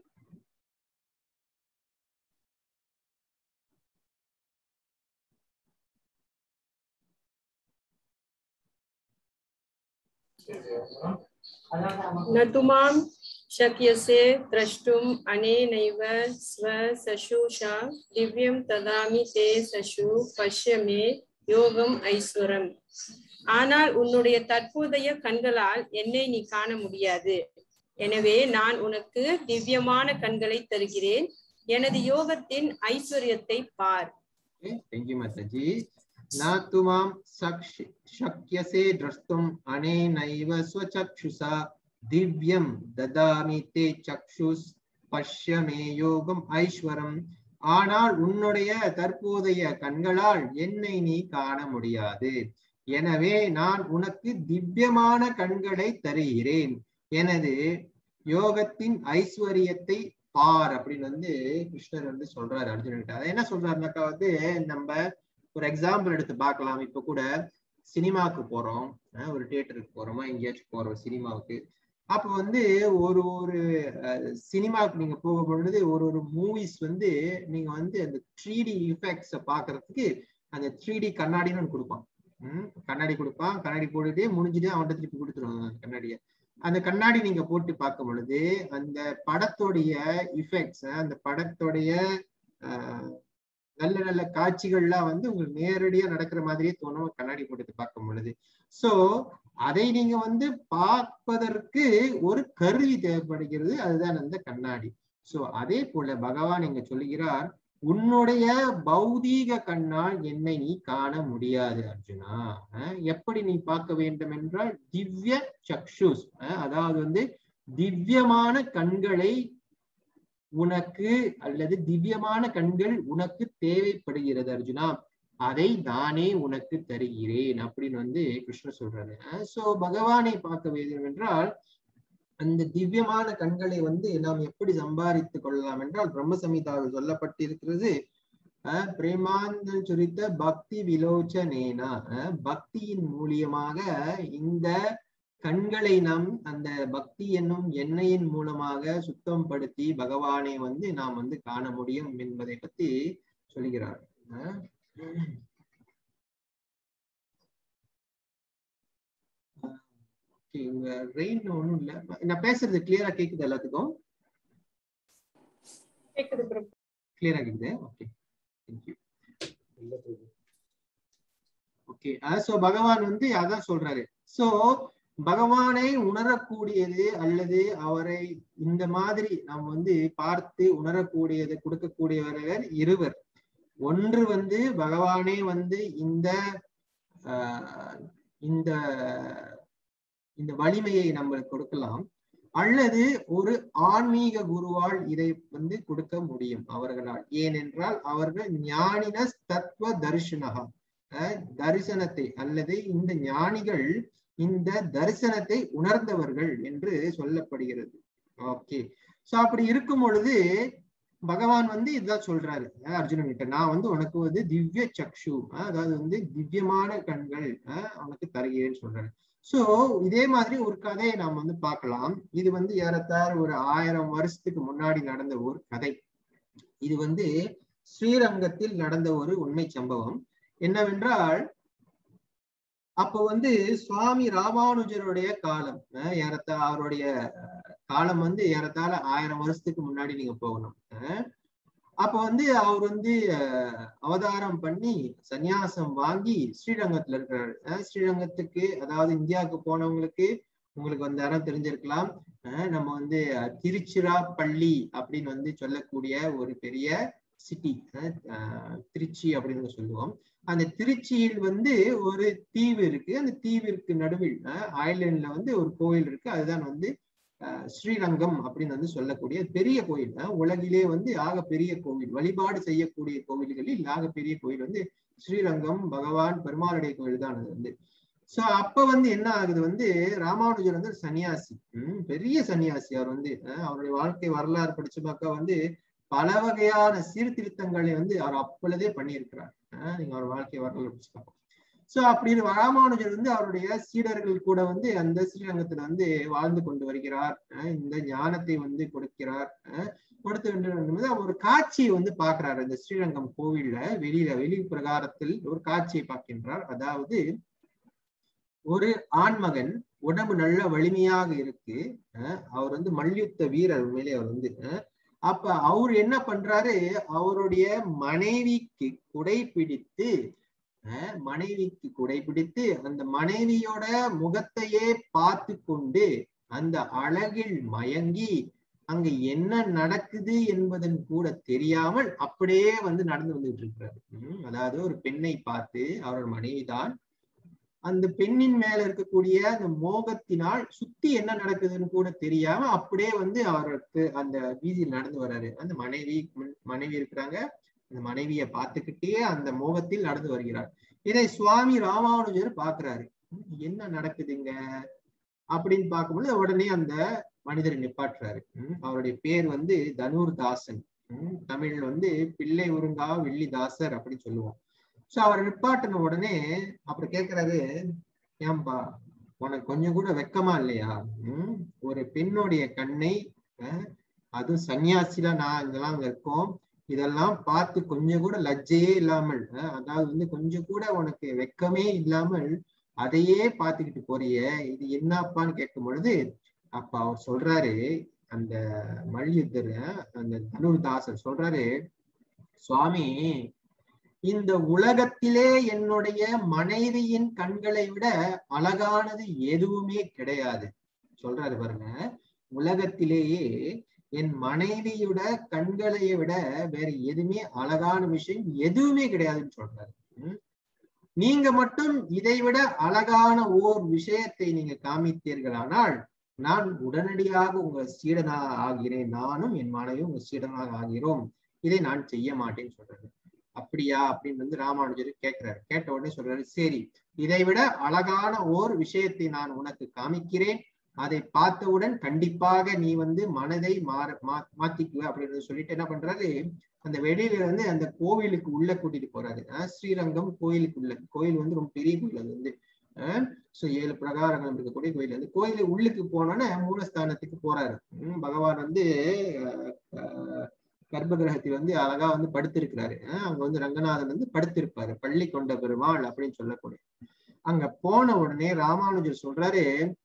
न तु मां शक्यसे द्रष्टुम् अनेनैव स्वसशुषा दिव्यं ददामि ते सशु पश्य मे யோகம் ஐஸ்வரம் ஆனால் உன்னுடைய தற்போதைய கண்களால் என்னை நீ காண முடியாது எனவே நான் உனக்கு திவ்யமான கண்களை தருகிறேன் எனது யோகத்தின் ஐஸ்வர்யத்தை பார் தேங்க்யூ மாதாஜி न तु मां सक्ष- शक्यसे द्रष्टुम् अनेनैव स्वचक्षुषा दिव्यं ददामि ते चक्षुस् பஷ்ய மே யோகம் ஐஸ்வரம் ஆனால் உன்னுடைய தற்போதைய கண்களால் என்னை நீ காண முடியாது எனவே நான் உனக்கு திவ்யமான கண்களை தருகிறேன் எனது யோகத்தின் ஐஸ்வர்யத்தை பார் அப்படின்னு வந்து கிருஷ்ணர் வந்து சொல்றாரு அர்ஜுனன்கிட்ட அதை என்ன சொல்றாருனாக்கா வந்து நம்ம ஒரு எக்ஸாம்பிள் எடுத்து பார்க்கலாம் இப்ப கூட சினிமாவுக்கு போறோம் அஹ் ஒரு தியேட்டருக்கு போறோமா எங்கேயாச்சும் போறோம் சினிமாவுக்கு அப்ப வந்து ஒரு ஒரு சினிமாவுக்கு நீங்க போக பொழுது ஒரு ஒரு மூவிஸ் வந்து நீங்க வந்து அந்த த்ரீ டி இஃபெக்ட்ஸ பாக்குறதுக்கு அந்த த்ரீ டி கண்ணாடின்னு ஒண்ணு கொடுப்பான் உம் கண்ணாடி கொடுப்பான் கண்ணாடி போட்டுட்டு முடிஞ்சுட்டு அவன்கிட்ட திருப்பி கொடுத்துருவாங்க அந்த கண்ணாடிய அந்த கண்ணாடி நீங்க போட்டு பார்க்கும் பொழுது அந்த படத்தோடைய இஃபெக்ட்ஸ் அந்த படத்தோடைய ஆஹ் நல்ல நல்ல காட்சிகள்லாம் வந்து உங்களுக்கு நேரடியா நடக்கிற மாதிரியே தோணும் கண்ணாடி போட்டு பார்க்கும் பொழுது சோ அதை நீங்க வந்து பார்ப்பதற்கு ஒரு கருவி தேவைப்படுகிறது அதுதான் அந்த கண்ணாடி சோ அதே போல பகவான் இங்க சொல்லுகிறார் உன்னுடைய பௌதீக கண்ணால் என்னை நீ காண முடியாது அர்ஜுனா அஹ் எப்படி நீ பார்க்க வேண்டும் என்றால் திவ்ய சக்ஷுஸ் அஹ் அதாவது வந்து திவ்யமான கண்களை உனக்கு அல்லது திவ்யமான கண்கள் உனக்கு தேவைப்படுகிறது அர்ஜுனா அதை நானே உனக்கு தருகிறேன் அப்படின்னு வந்து கிருஷ்ணர் சொல்றாரு சோ பகவானை பார்க்க வேண்டும் என்றால் அந்த திவ்யமான கண்களை வந்து நாம் எப்படி சம்பாதித்துக் கொள்ளலாம் என்றால் பிரம்ம சமிதாவில் சொல்லப்பட்டிருக்கிறது அஹ் பிரேமாந்தம் சுரித்த பக்தி விலோச்சனேனா அஹ் பக்தியின் மூலியமாக இந்த கண்களை நாம் அந்த பக்தி என்னும் எண்ணெயின் மூலமாக சுத்தம் படுத்தி பகவானை வந்து நாம் வந்து காண முடியும் என்பதை பத்தி சொல்கிறார் அஹ் Okay, உங்க ரெயின் ஒண்ணும் இல்ல நான் பேசுறது கிளியரா கேக்குது எல்லாத்துக்கும் கேக்குது பிரபு கிளியரா கேக்குது ஓகே தேங்க்யூ ஓகே சோ பகவான் வந்து அதான் சொல்றாரு சோ பகவானை உணரக்கூடியது அல்லது அவரை இந்த மாதிரி நாம் வந்து பார்த்து உணரக்கூடியது கொடுக்கக்கூடியவர்கள் இருவர் ஒன்று வந்து பகவானே வந்து இந்த ஆஹ் இந்த இந்த வலிமையை நம்மளுக்கு கொடுக்கலாம் அல்லது ஒரு ஆன்மீக குருவால் இதை வந்து கொடுக்க முடியும் அவர்களால் ஏனென்றால் அவர்கள் ஞானின தத்துவ தரிசனகா தரிசனத்தை அல்லது இந்த ஞானிகள் இந்த தரிசனத்தை உணர்ந்தவர்கள் என்று சொல்லப்படுகிறது ஓகே சோ அப்படி இருக்கும் பொழுது பகவான் வந்து இதுதான் சொல்றாரு அர்ஜுனன் கிட்ட நான் வந்து உனக்கு வந்து திவ்ய சக்ஷு அதாவது வந்து திவ்யமான கண்கள் உனக்கு தருகிறேன்னு சொல்றாரு சோ இதே மாதிரி ஒரு கதையை நாம் வந்து பார்க்கலாம் இது வந்து ஏறத்தாழ ஒரு ஆயிரம் வருஷத்துக்கு முன்னாடி நடந்த ஒரு கதை இது வந்து ஸ்ரீரங்கத்தில் நடந்த ஒரு உண்மை சம்பவம் என்னவென்றால் அப்ப வந்து சுவாமி ராமானுஜருடைய காலம் அஹ் ஏறத்தா அவருடைய அஹ், காலம் வந்து ஏறத்தாழ ஆயிரம் வருஷத்துக்கு முன்னாடி நீங்க போகணும் அஹ் அப்ப வந்து அவர் வந்து அஹ், அவதாரம் பண்ணி சந்நியாசம் வாங்கி ஸ்ரீரங்கத்துல இருக்கிறாரு அஹ் ஸ்ரீரங்கத்துக்கு அதாவது இந்தியாவுக்கு போனவங்களுக்கு உங்களுக்கு வந்து யாரும் தெரிஞ்சிருக்கலாம் அஹ் நம்ம வந்து அஹ், திருச்சிராப்பள்ளி அப்படின்னு வந்து சொல்லக்கூடிய ஒரு பெரிய சிட்டி திருச்சி அப்படின்னு சொல்லுவோம் அந்த திருச்சியில் வந்து ஒரு தீவு இருக்கு அந்த தீவிற்கு நடுவில் ஐலேண்ட்ல வந்து ஒரு கோயில் இருக்கு அதுதான் வந்து அஹ், ஸ்ரீரங்கம் அப்படின்னு வந்து சொல்லக்கூடிய பெரிய கோயில் அஹ், உலகிலே வந்து ஆக பெரிய கோவில் வழிபாடு செய்யக்கூடிய கோவில்களில் ஆக பெரிய கோயில் வந்து ஸ்ரீரங்கம் பகவான் பெருமாளுடைய கோயில் தான் அது வந்து சோ அப்ப வந்து என்ன ஆகுது வந்து ராமானுஜர் வந்து ஒரு சன்னியாசி உம் பெரிய சன்னியாசி அவர் வந்து அஹ், அவருடைய வாழ்க்கை வரலாறு படிச்சு பார்க்க வந்து பல வகையான சீர்திருத்தங்களை வந்து அவர் அப்பொழுதே பண்ணியிருக்கிறார் அஹ், நீங்க அவர் வாழ்க்கை வரலாறு படிச்சு பார்க்கலாம் சோ அப்படி ராமானுஜர் வந்து அவருடைய சீடர்கள் கூட வந்து அந்த ஸ்ரீரங்கத்துல வந்து வாழ்ந்து கொண்டு வருகிறார் அஹ், இந்த ஞானத்தை வந்து கொடுக்கிறார் அஹ், கொடுத்து வேண்டும் அவர் ஒரு காட்சியை வந்து பார்க்கிறார் இந்த ஸ்ரீரங்கம் கோவில்ல வெளியில வெளி பிரகாரத்தில் ஒரு காட்சியை பார்க்கின்றார் அதாவது ஒரு ஆண்மகன் உடம்பு நல்ல வலிமையாக இருக்கு அஹ் அவர் வந்து மல்யுத்த வீரர் உண்மையிலே அவர் வந்து அஹ் அப்ப அவர் என்ன பண்றாரு அவருடைய மனைவிக்கு குடை பிடித்து அஹ் மனைவிக்கு குடை பிடித்து அந்த மனைவியோட முகத்தையே பார்த்து கொண்டு அந்த அழகில் மயங்கி அங்க என்ன நடக்குது என்பதன் கூட தெரியாமல் அப்படியே வந்து நடந்து வந்துட்டு இருக்கிறாரு உம் அதாவது ஒரு பெண்ணை பார்த்து அவரோட மனைவிதான் அந்த பெண்ணின் மேல இருக்கக்கூடிய அந்த மோகத்தினால் சுத்தி என்ன நடக்குதுன்னு கூட தெரியாம அப்படியே வந்து அவருக்கு அந்த வீதியில் நடந்து வர்றாரு அந்த மனைவி மனைவி இருக்கிறாங்க அந்த மனைவியை பார்த்துக்கிட்டே அந்த மோகத்தில் நடந்து வருகிறார் இதை சுவாமி ராமானுஜர் பாக்குறாரு என்ன நடக்குதுங்க அப்படின்னு பார்க்கும்போது உடனே அந்த மனிதரை நிப்பாட்டுறாரு உம் அவருடைய பேர் வந்து தனுர்தாசன் உம் தமிழ்ல வந்து பிள்ளை உருங்கா வெள்ளிதாசர் அப்படின்னு சொல்லுவோம் சோ அவரை நிப்பாட்டின உடனே அப்புறம் கேக்குறாரு ஏன்பா உனக்கு கொஞ்சம் கூட வெக்கமா இல்லையா உம் ஒரு பெண்ணுடைய கண்ணை அஹ், அதுவும் சன்னியாசில நான் இங்கெல்லாம் அங்க இருக்கோம் இதெல்லாம் பார்த்து கொஞ்சம் கூட லஜ்ஜையே இல்லாமல் அஹ், அதாவது வந்து கொஞ்சம் கூட உனக்கு வெக்கமே இல்லாமல் அதையே பார்த்துக்கிட்டு போறிய இது என்னப்பான்னு கேட்கும் பொழுது அப்ப அவர் சொல்றாரு அந்த மல்யுத்தர் அஹ், அந்த தனுர்தாசர் சொல்றாரு சுவாமி இந்த உலகத்திலே என்னுடைய மனைவியின் கண்களை விட அழகானது எதுவுமே கிடையாது சொல்றாரு பாருங்க உலகத்திலேயே என் மனைவியோட கண்களை விட வேற எதுவுமே அழகான விஷயம் எதுவுமே கிடையாதுன்னு சொல்றாரு உம். நீங்க மட்டும் இதைவிட அழகான ஓர் விஷயத்தை நீங்க காமித்தீர்களானால் நான் உடனடியாக உங்க சீடனாக ஆகிறேன் நானும் என் மனைவியும் உங்க சீடனாக ஆகிறோம் இதை நான் செய்ய மாட்டேன்னு சொல்றாரு அப்படியா அப்படின்னு வந்து ராமானுஜர் கேட்கிறாரு கேட்ட உடனே சொல்றாரு சரி இதை விட அழகான ஓர் விஷயத்தை நான் உனக்கு காமிக்கிறேன் அதை பார்த்தவுடன் கண்டிப்பாக நீ வந்து மனதை மாற மா மாத்திக்குவ அப்படின்னு சொல்லிட்டு என்ன பண்றாரு அந்த வெளியில வந்து அந்த கோவிலுக்கு உள்ள கூட்டிட்டு போறாரு அஹ் ஸ்ரீரங்கம் கோயிலுக்கு உள்ள கோயில் வந்து ரொம்ப பெரிய கோயில் அது வந்து சோ ஏழு பிரகாரங்கள் இருக்கக்கூடிய கோயில் அந்த கோயிலு உள்ளுக்கு போனோன்னே மூலஸ்தானத்துக்கு போறாரு உம் பகவான் வந்து அஹ், அஹ், கர்ப்ப கிரகத்தில் வந்து அழகா வந்து படுத்திருக்கிறாரு அஹ் அங்க வந்து ரங்கநாதன் வந்து படுத்திருப்பாரு பள்ளி கொண்ட பெருமாள் அப்படின்னு சொல்லக்கூடிய அங்க போன உடனே ராமானுஜர் சொல்றாரு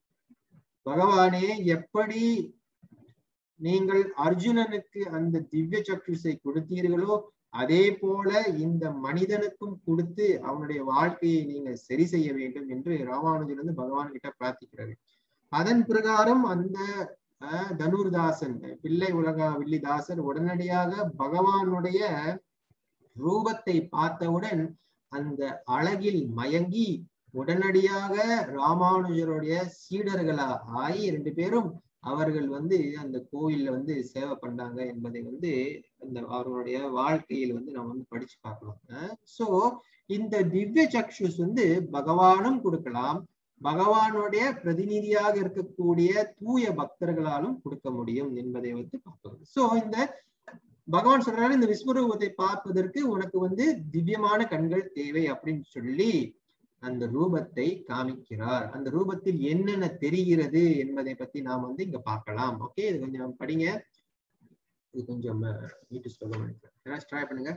பகவானே எப்படி நீங்கள் அர்ஜுனனுக்கு அந்த திவ்ய சக்ஷுசை கொடுத்தீர்களோ அதே போல இந்த மனிதனுக்கும் கொடுத்து அவனுடைய வாழ்க்கையை நீங்க சரி செய்ய வேண்டும் என்று ராமானுஜர் வந்து பகவான் கிட்ட பிரார்த்திக்கிறாரு அதன் பிரகாரம் அந்த அஹ், தனுர்தாசன் பிள்ளை உலகா வில்லிதாசர் உடனடியாக பகவானுடைய ரூபத்தை பார்த்தவுடன் அந்த அழகில் மயங்கி உடனடியாக ராமானுஜருடைய சீடர்களா ஆகி ரெண்டு பேரும் அவர்கள் வந்து அந்த கோயில்ல வந்து சேவை பண்ணாங்க என்பதை வந்து அந்த அவர்களுடைய வாழ்க்கையில் வந்து நம்ம வந்து படிச்சு பார்க்கலாம் சோ இந்த திவ்ய சக்ஷுஸ் வந்து பகவானும் கொடுக்கலாம் பகவானுடைய பிரதிநிதியாக இருக்கக்கூடிய தூய பக்தர்களாலும் கொடுக்க முடியும் என்பதை வந்து பார்க்கலாம் சோ இந்த பகவான் சொல்றாரு இந்த விஸ்வரூபத்தை பார்ப்பதற்கு உனக்கு வந்து திவ்யமான கண்கள் தேவை அப்படின்னு சொல்லி அந்த ரூபத்தை காமிக்கிறார் அந்த ரூபத்தில் என்னென்ன தெரிகிறது என்பதை பத்தி நாம் வந்து இங்க பார்க்கலாம் ஓகே இது கொஞ்சம் படிங்க இது கொஞ்சம் நீட்டு சொல்ல நினைக்கிறேன் யாராச்சும் ட்ரை பண்ணுங்க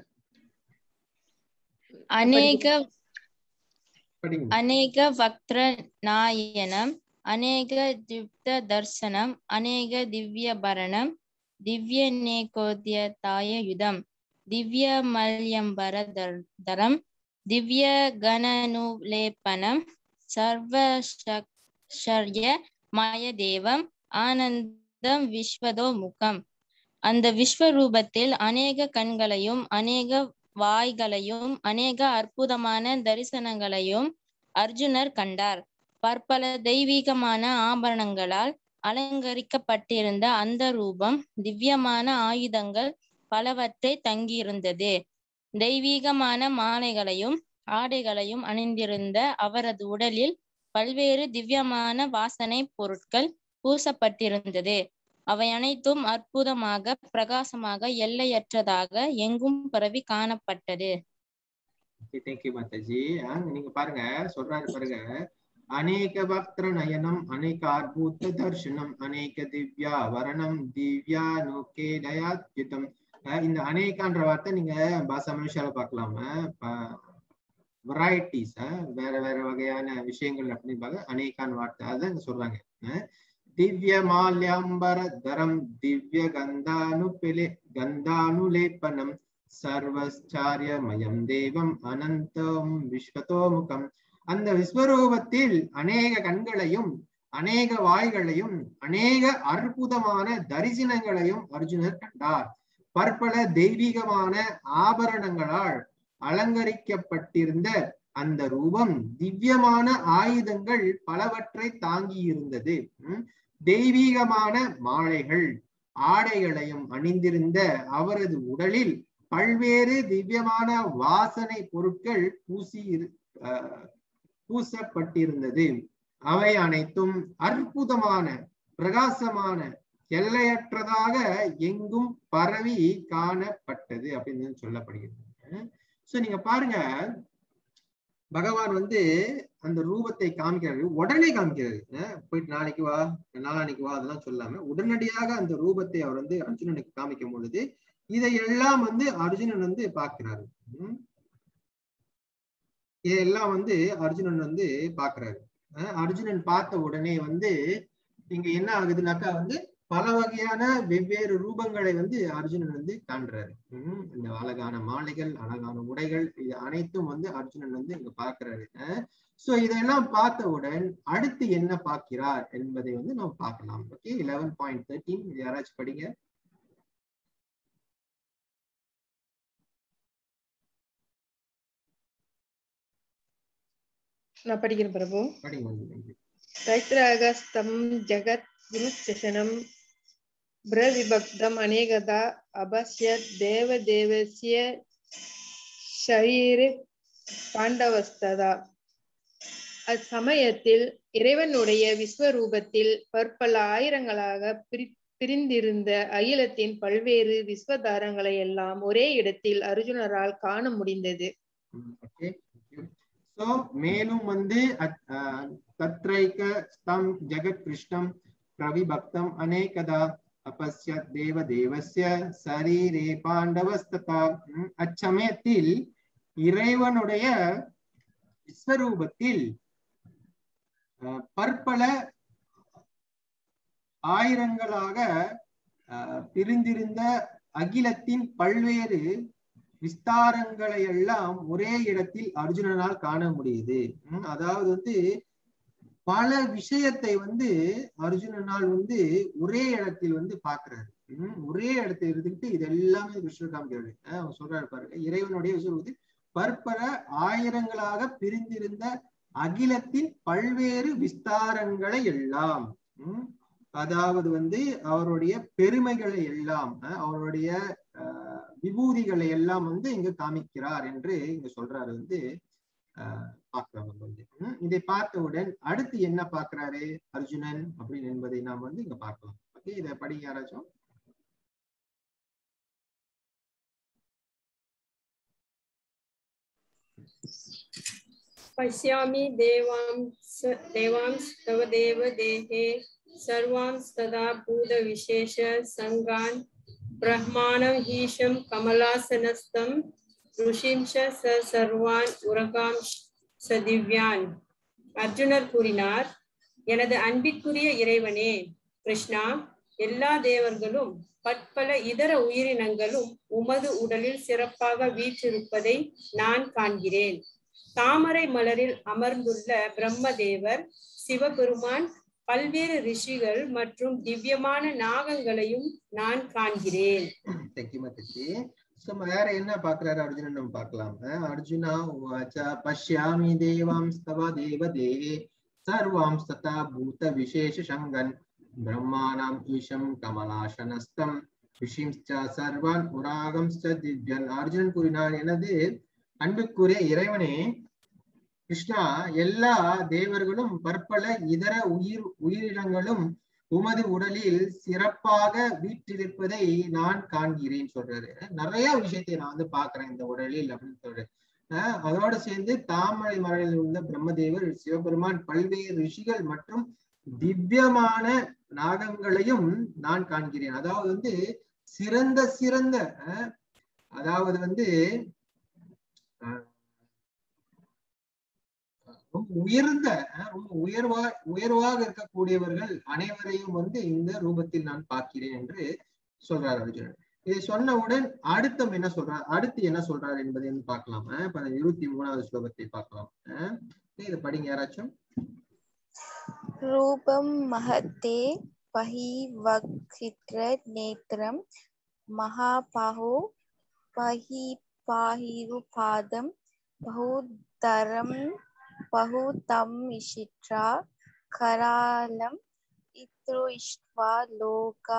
अनेक படிங்க अनेक वक्त्र नायनम् अनेक दीप्त दर्शनम् अनेक दिव्यभरणम् दिव्यनेकोद्यताय युधम् दिव्यमल्यम्बरधरम् दिव्यगणनुलेपनम् सर्वशर्यमयदेवम् ஆனந்தம் விஸ்வதோ முகம் அந்த விஸ்வரூபத்தில் அநேக கண்களையும் அநேக வாய்களையும் அநேக அற்புதமான தரிசனங்களையும் அர்ஜுனர் கண்டார் பற்பல தெய்வீகமான ஆபரணங்களால் அலங்கரிக்கப்பட்டிருந்த அந்த ரூபம் திவ்யமான ஆயுதங்கள் பலவற்றை தங்கியிருந்தது தெய்வீகமான மாலைகளையும் ஆடைகளையும் அணிந்திருந்த அவரது உடலில் பல்வேறு திவ்யமான வாசனை பொருட்கள் பூசப்பட்டிருந்தது அவை அனைத்தும் அற்புதமாக பிரகாசமாக எல்லையற்றதாக எங்கும் பரவி காணப்பட்டது தேங்க்யூ மாதாஜி ஆஹ் நீங்க பாருங்க சொல்றாரு பாருங்க அநேக பக்திர நயனம் அநேக அத்புத தர்ஷனம் அநேக திவ்யா வரணம் திவ்யா நோக்கேதயாத்யுதம் இந்த அநேகான்ற வார்த்தை நீங்க பாசா மனுஷால பார்க்கலாமா வெரைட்டிஸ் வேற வேற வகையான விஷயங்கள் அப்படின்னு பார்க்க அநேகான் வார்த்தை அதான் இங்க சொல்றாங்க அஹ் திவ்ய மால்யாம்பர தரம் திவ்ய கந்தானுபிலே கந்தானுலேபனம் சர்வச்சாரியமயம் தேவம் அனந்தம் விஸ்வதோமுகம் அந்த விஸ்வரூபத்தில் அநேக கண்களையும் அநேக வாய்களையும் அநேக அற்புதமான தரிசனங்களையும் அர்ஜுனர் கண்டார் பற்பல தெய்வீகமான ஆபரணங்களால் அலங்கரிக்கப்பட்டிருந்த அந்த ரூபம் திவ்யமான ஆயுதங்கள் பலவற்றை தாங்கி இருந்தது உம் தெய்வீகமான மாலைகள் ஆடைகளையும் அணிந்திருந்த அவரது உடலில் பல்வேறு திவ்யமான வாசனை பொருட்கள் பூசி இரு- அஹ் பூசப்பட்டிருந்தது அவை அனைத்தும் அற்புதமான பிரகாசமான எல்லையற்றதாக எங்கும் பரவி காணப்பட்டது அப்படின்னு சொல்லப்படுகிறது சோ நீங்க பாருங்க பகவான் வந்து அந்த ரூபத்தை காமிக்கிறாரு உடனே காமிக்கிறாரு அஹ் போயிட்டு நாளைக்கு வா நாளானைக்கு வா அதெல்லாம் சொல்லாம உடனடியாக அந்த ரூபத்தை அவர் வந்து அர்ஜுனனுக்கு காமிக்கும் பொழுது இதையெல்லாம் வந்து அர்ஜுனன் வந்து பார்க்கிறாரு உம் இதெல்லாம் வந்து அர்ஜுனன் வந்து பாக்குறாரு அஹ் அர்ஜுனன் பார்த்த உடனே வந்து இங்க என்ன ஆகுதுனாக்கா வந்து பல வகையான வெவ்வேறு ரூபங்களை வந்து அர்ஜுனன் வந்து காண்றாரு உம் இந்த அழகான மாலைகள் அழகான உடைகள் இது அனைத்தும் வந்து அர்ஜுனன் வந்து இங்க பார்க்கிறாரு சோ இதெல்லாம் பார்த்தவுடன் அடுத்து என்ன பார்க்கிறார் என்பதை வந்து நம்ம பார்க்கலாம் ஓகே லெவன் பாயிண்ட் தேர்ட்டீன் இது யாராச்சும் படிங்க நான் படிக்கிறேன் பிரபு படிங்க வந்து दैत्रागस्तं जगत् विमुच्चषणं ब्रविभक्तम् अनेकदा अपश्यत् देवदेवस्य शरीरे பாண்டவஸ்ததா அச்சமயத்தில் இறைவனுடைய விஸ்வரூபத்தில் பற்பல ஆயிரங்களாக பிரி பிரிந்திருந்த அகிலத்தின் பல்வேறு விஸ்வதாரங்களை எல்லாம் ஒரே இடத்தில் அர்ஜுனரால் காண முடிந்தது ஓகே சோ மேலும் வந்து அத்- ஆஹ் தத்ரைக ஸ்தம் ஜெகத் கிருஷ்ணம் பிரவிபக்தம் அநேகதா அபஸ்யத் தேவ தேவஸ்ய சரீரே பாண்டவஸ்ததா உம், அச்சமயத்தில் இறைவனுடைய விஸ்வரூபத்தில் ஆஹ் பற்பல ஆயிரங்களாக ஆஹ் பிரிந்திருந்த அகிலத்தின் பல்வேறு விஸ்தாரங்களை எல்லாம் ஒரே இடத்தில் அர்ஜுனனால் காண முடியுது உம் அதாவது வந்து பல விஷயத்தை வந்து அர்ஜுனனால் வந்து ஒரே இடத்தில் வந்து பாக்குறாரு உம் ஒரே இடத்துல இருந்துகிட்டு இது எல்லாமே கிருஷ்ணர் காமிக்கிறாரு அஹ் அவர் சொல்றாரு பாருங்க இறைவனுடைய விஸ்வரூபத்தில் பற்பல ஆயிரங்களாக பிரிந்திருந்த அகிலத்தின் பல்வேறு விஸ்தாரங்களை எல்லாம் உம் அதாவது வந்து அவருடைய பெருமைகளை எல்லாம் அஹ் அவருடைய அஹ், விபூதிகளை எல்லாம் வந்து இங்க காமிக்கிறார் என்று இங்க சொல்றாரு வந்து ஆஹ் பார்க்கிறோம் நம்ம வந்து உம் இதை பார்த்தவுடன் அடுத்து என்ன பார்க்கிறாரு அர்ஜுனன் அப்படின்னு என்பதை நாம் வந்து இங்க பார்க்கலாம் ஓகே இதை படிங்க யாராச்சும் पश्यामि देवांस देवांश तव देव देहे सर्वांस्तदा भूतविशेष सङ्गान् ब्रह्माणं हीशं कमलासनस्थं ऋषिं च स सर्वान् உரகாம் சதிவ்யான் அர்ஜுனர் கூறினார் எனது அன்பிற்குரிய இறைவனே கிருஷ்ணா எல்லா தேவர்களும் பற்பல இதர உயிரினங்களும் உமது உடலில் சிறப்பாக வீற்றிருப்பதை நான் காண்கிறேன் தாமரை மலரில் அமர்ந்துள்ள பிரம்மதேவர் சிவபெருமான் பல்வேறு ரிஷிகள் மற்றும் திவ்யமான நாகங்களையும் நான் காண்கிறேன் தேங்க்யூ மத்தச்சி ஸோ வேற என்ன பாக்குறாரு அர்ஜுனன் நம்ம பார்க்கலாம் அஹ் அர்ஜுனா உவாச்ச பஷ்யாமி தேவாம்ஸ்தவ தேவதே சர்வாம்ஸ்ததா பூத விசேஷ சங்கன் பிரம்மாணாம் ஈஷம் கமலாசனஸ்தம் ரிஷிம்ச்ச சர்வான் புராகம்ஸ்ச திவ்யன் அர்ஜுனன் கூறினார் எனது அன்புக்குரிய இறைவனே கிருஷ்ணா எல்லா தேவர்களும் பற்பல இதர உயிர் உயிரினங்களும் உமது உடலில் சிறப்பாக வீற்றிருப்பதை நான் காண்கிறேன் சொல்றாரு நிறைய விஷயத்தை நான் வந்து பாக்குறேன் இந்த உடலில் அப்படின்னு சொல்றாரு அஹ் அதோட சேர்ந்து தாமரை மலையில் உள்ள பிரம்மதேவர் சிவபெருமான் பல்வேறு ரிஷிகள் மற்றும் திவ்யமான நாகங்களையும் நான் காண்கிறேன் அதாவது வந்து சிறந்த சிறந்த அஹ், அதாவது வந்து அஹ், ரொம்ப உயர்ந்த அஹ், ரொம்ப உயர்வா உயர்வாக இருக்கக்கூடியவர்கள் அனைவரையும் வந்து இந்த ரூபத்தில் நான் பார்க்கிறேன் என்று சொல்றார் அர்ஜுனன் இதை சொன்னவுடன் அடுத்தம் என்ன சொல்றார் அடுத்து என்ன சொல்றார் என்பதை வந்து பார்க்கலாம் அஹ், இப்ப அந்த இருபத்தி மூணாவது ஸ்லோகத்தை பார்க்கலாம் அஹ், இதை படிங்க யாராச்சும் रूपं महते पहिवक्षित्र नेत्रं महाबाहो पहिपाहिरुपादं बहुतरं बहुतं इषित्रा करालम् इत्रोष्ट्वा लोका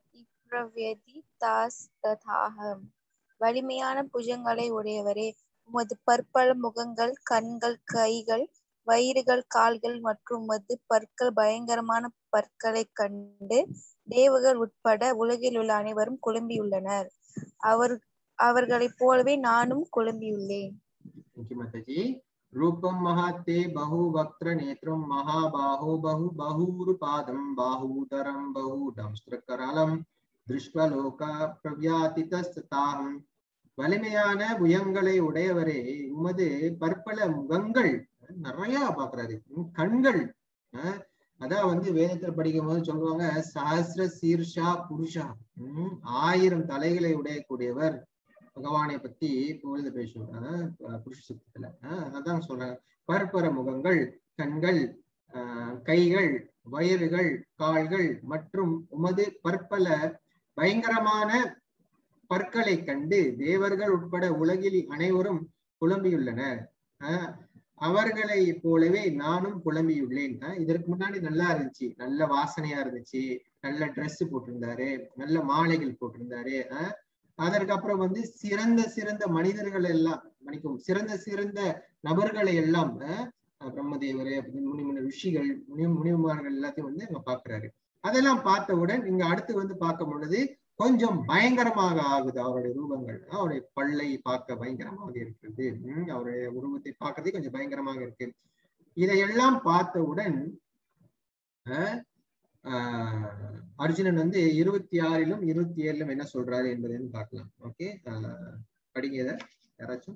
இப்பிரவியதிதாஸ்ததாகம் வலிமையான புஜங்களை உடையவரே உமது பற்பல முகங்கள் கண்கள் கைகள் வயிறுகள் கால்கள் மற்றும் உமது பற்கள் பயங்கரமான பற்களைக் கண்டு தேவர்கள் உட்பட உலகில் உள்ள அனைவரும் குழம்பியுள்ளனர் அவர் அவர்களைப் போலவே நானும் குழம்பியுள்ளேன் Thank you, Mataji. रूपं महाते बहुवक्त्र नेत्रं महाबाहो बहु बहुरुपादं बाहूदरं बहुडंस्त्रकरालं दृष्ट्वा लोका प्रव्यातितस्ताहम् வலிமையான புயங்களை உடையவரே உமது பற்பல முகங்கள் நிறைய பாக்குறாரு உம் கண்கள் அஹ், அதான் வந்து வேதத்துல படிக்கும் போது சொல்லுவாங்க சஹஸ்ர சீர்ஷா புருஷா உம் ஆயிரம் தலைகளை உடையக்கூடியவர் பகவானை பத்தி புகழ்ந்து பேசுவாங்க புருஷ சுத்தத்துல ஆஹ் அதான் சொல்றாங்க பற்பர முகங்கள் கண்கள் ஆஹ் கைகள் வயிறுகள் கால்கள் மற்றும் உமது பற்பல பயங்கரமான பற்களை கண்டு தேவர்கள் உட்பட உலகில் அனைவரும் புலம்பியுள்ளனர் ஆஹ் அவர்களை போலவே நானும் புலம்பியுள்ளேன் ஆஹ் இதற்கு முன்னாடி நல்லா இருந்துச்சு நல்ல வாசனையா இருந்துச்சு நல்ல Dress போட்டிருந்தாரு நல்ல மாலைகள் போட்டிருந்தாரு ஆஹ் அதற்கப்புறம் வந்து சிறந்த சிறந்த மனிதர்கள் எல்லாம் மன்னிக்கும் சிறந்த சிறந்த நபர்களை எல்லாம் அஹ், பிரம்மதேவர் அப்படி முனி முனி ரிஷிகள் முனி முனிமார்கள் எல்லாத்தையும் வந்து அங்க பாக்குறாரு அதெல்லாம் பார்த்தவுடன் இங்க அடுத்து வந்து பார்க்கும் பொழுது கொஞ்சம் பயங்கரமாக ஆகுது அவருடைய ரூபங்கள் அவருடைய பல்லை பார்க்க பயங்கரமாக இருக்கிறது உம் அவருடைய உருவத்தை பார்க்கறதே கொஞ்சம் பயங்கரமாக இருக்கு இதையெல்லாம் பார்த்தவுடன் அஹ், ஆஹ், அர்ஜுனன் வந்து இருபத்தி ஆறிலும் இருபத்தி ஏழுலும் என்ன சொல்றாரு என்பதை வந்து பார்க்கலாம் ஓகே படிங்க இதை யாராச்சும்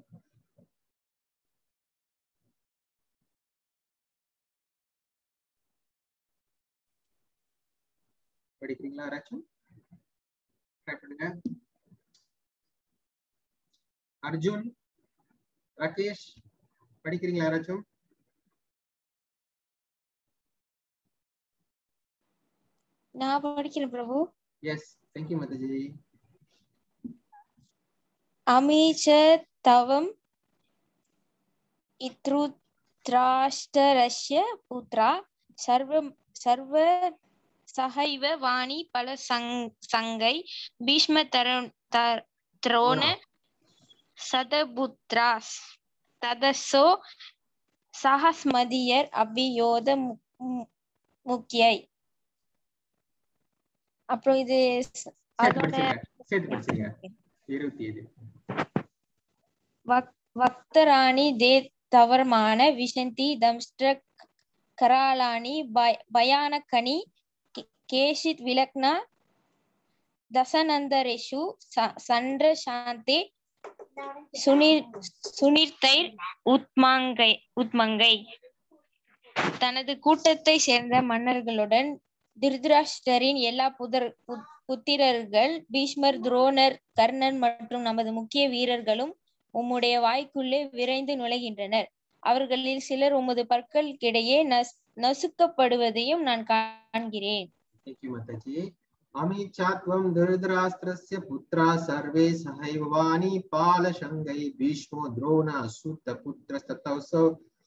படிக்கிறீங்களா யாராச்சும் ட்ரை பண்ணுங்க அர்ஜுன் ராகேஷ் படிக்கிறீங்களா யாராச்சும் நான் படிக்கிறேன் பிரபு எஸ் தேங்க்யூ மதஜி அமீச்ச தவம் இத்ருத்ராஷ்டரஸ்ய புத்ரா சர்வ சர்வ சகைவ வாணி பல சங் சங்கை பீஷ்ம தருண் த- துரோண சதபுத்ராஸ் ததசோ சஹஸ்மதியர் அபியோத மு- மு- முக்கியை அப்புறம் இது ஸ்- சேர்த்து அதோட படிச்சிருங்க சேர்த்து படிச்சிருங்க இருபத்தி ஏழு வக்- வக்தராணி தே தவறமான விஷந்தி தம்ஷ்ட கராளானி பய- பயானகனி கே- கேஷித் விலக்னா தசநந்தரேஷு ச- சந்திர சாந்தே சுனிர் சுனிர்தைர் உத்மாங்கை உத்மங்கை தனது கூட்டத்தை சேர்ந்த மன்னர்களுடன் திருதராஷ்டரின் எல்லா புதர் புத்- புத்திரர்கள் பீஷ்மர் துரோணர் கர்ணன் மற்றும் நமது முக்கிய வீரர்களும் உம்முடைய வாய்க்குள்ளே விரைந்து நுழைகின்றனர் அவர்களில் சிலர் உமது பற்களுக்கிடையே நஸ் நசுக்கப்படுவதையும் நான் காண்கிறேன் Thank you, Mataji. अमीचात्वं धृतराष्ट्रस्य पुत्रा सर्वे सहैवानि पालशङ्गै भीष्मो द्रोण सूतपुत्रस्ततौ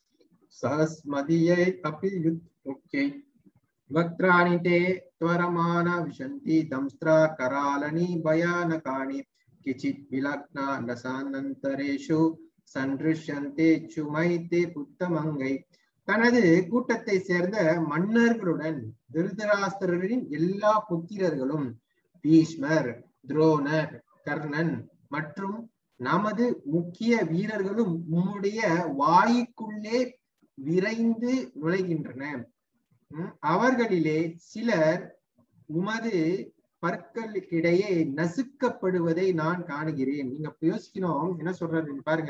सहस्मदीयै अपि युत्मुख्यै वक्त्राणि ते त्वरमाना विशन्ति दंष्ट्रा करालनि भयानकानि किचित् विलग्ना रसानन्तरेषु सन्दृश्यन्ते चुमैते पुत्तमङ्गै தனது கூட்டத்தை சேர்ந்த மன்னர்களுடன் திருதராஷ்டிரரின் எல்லா புத்திரர்களும் பீஷ்மர் துரோணர் கர்ணன் மற்றும் நமது முக்கிய வீரர்களும் உம்முடைய வாய்க்குள்ளே விரைந்து நுழைகின்றன உம், அவர்களிலே சிலர் உமது பற்களுக்கிடையே நசுக்கப்படுவதை நான் காணுகிறேன் நீங்க இப்ப யோசிக்கணும் என்ன சொல்றாரு பாருங்க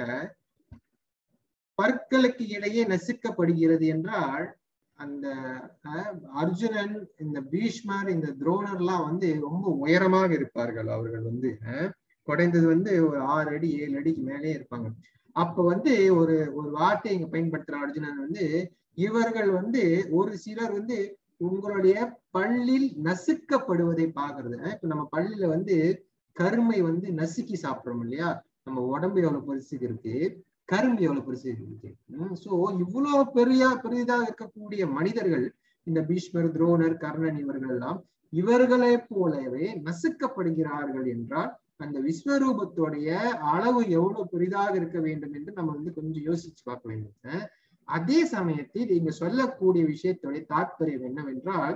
பற்களுக்கு இடையே நசுக்கப்படுகிறது என்றால் அந்த அஹ், அர்ஜுனன் இந்த பீஷ்மர் இந்த துரோணர்லாம் வந்து ரொம்ப உயரமாக இருப்பார்கள் அவர்கள் வந்து அஹ், குறைந்தது வந்து ஒரு ஆறு அடி ஏழு அடிக்கு மேலே இருப்பாங்க அப்ப வந்து ஒரு ஒரு வார்த்தை இங்க பயன்படுத்துற அர்ஜுனன் வந்து இவர்கள் வந்து ஒரு சிலர் வந்து உங்களுடைய பல்லில் நசுக்கப்படுவதை பாக்குறது அஹ், இப்ப நம்ம பல்லில வந்து கருமை வந்து நசுக்கி சாப்பிடுறோம் இல்லையா நம்ம உடம்பு எவ்வளவு பெருசுக்கு இருக்கு கரும்பு எவ்வளவு பெருசு இருக்கு சோ இவ்வளவு பெரிய பெரிதாக இருக்கக்கூடிய மனிதர்கள் இந்த பீஷ்மர் துரோணர் கர்ணன் இவர்கள் எல்லாம் இவர்களை போலவே நசுக்கப்படுகிறார்கள் என்றால் அந்த விஸ்வரூபத்துடைய அளவு எவ்வளவு பெரிதாக இருக்க வேண்டும் என்று நம்ம வந்து கொஞ்சம் யோசிச்சு பார்க்க வேண்டும் அஹ் அதே சமயத்தில் இங்க சொல்லக்கூடிய விஷயத்துடைய தாற்பயம் என்னவென்றால்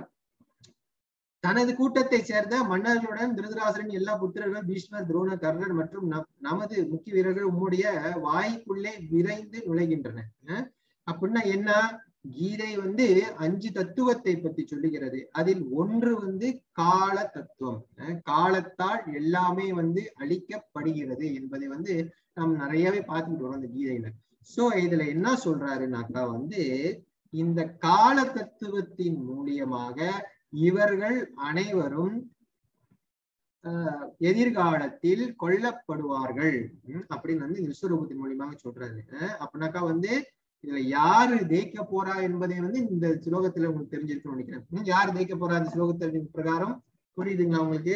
தனது கூட்டத்தை சேர்ந்த மன்னர்களுடன் திருதராசரின் எல்லா புத்திரர்கள் பீஷ்மர் துரோணர் கர்ணன் மற்றும் நம்- நமது முக்கிய வீரர்கள் உம்முடைய வாய்க்குள்ளே விரைந்து நுழைகின்றன அஹ் அப்படின்னா என்ன கீதை வந்து அஞ்சு தத்துவத்தை பத்தி சொல்லுகிறது அதில் ஒன்று வந்து கால தத்துவம் அஹ் காலத்தால் எல்லாமே வந்து அழிக்கப்படுகிறது என்பதை வந்து நாம் நிறையவே பார்த்துக்கிட்டு வரோம் அந்த கீதையில சோ இதுல என்ன சொல்றாருனாக்கா வந்து இந்த கால தத்துவத்தின் மூலியமாக இவர்கள் அனைவரும் ஆஹ், எதிர்காலத்தில் கொல்லப்படுவார்கள் உம், அப்படின்னு வந்து இந்த விஸ்வரூபத்தின் மூலியமாக சொல்றாரு அஹ், அப்படின்னாக்கா வந்து இதுல யாரு ஜெயிக்க போறா என்பதை வந்து இந்த ஸ்லோகத்துல உங்களுக்கு தெரிஞ்சிருக்கும்னு நினைக்கிறேன் உம், யாரு ஜெயிக்க போறா இந்த ஸ்லோகத்தின் பிரகாரம் புரியுதுங்களா உங்களுக்கு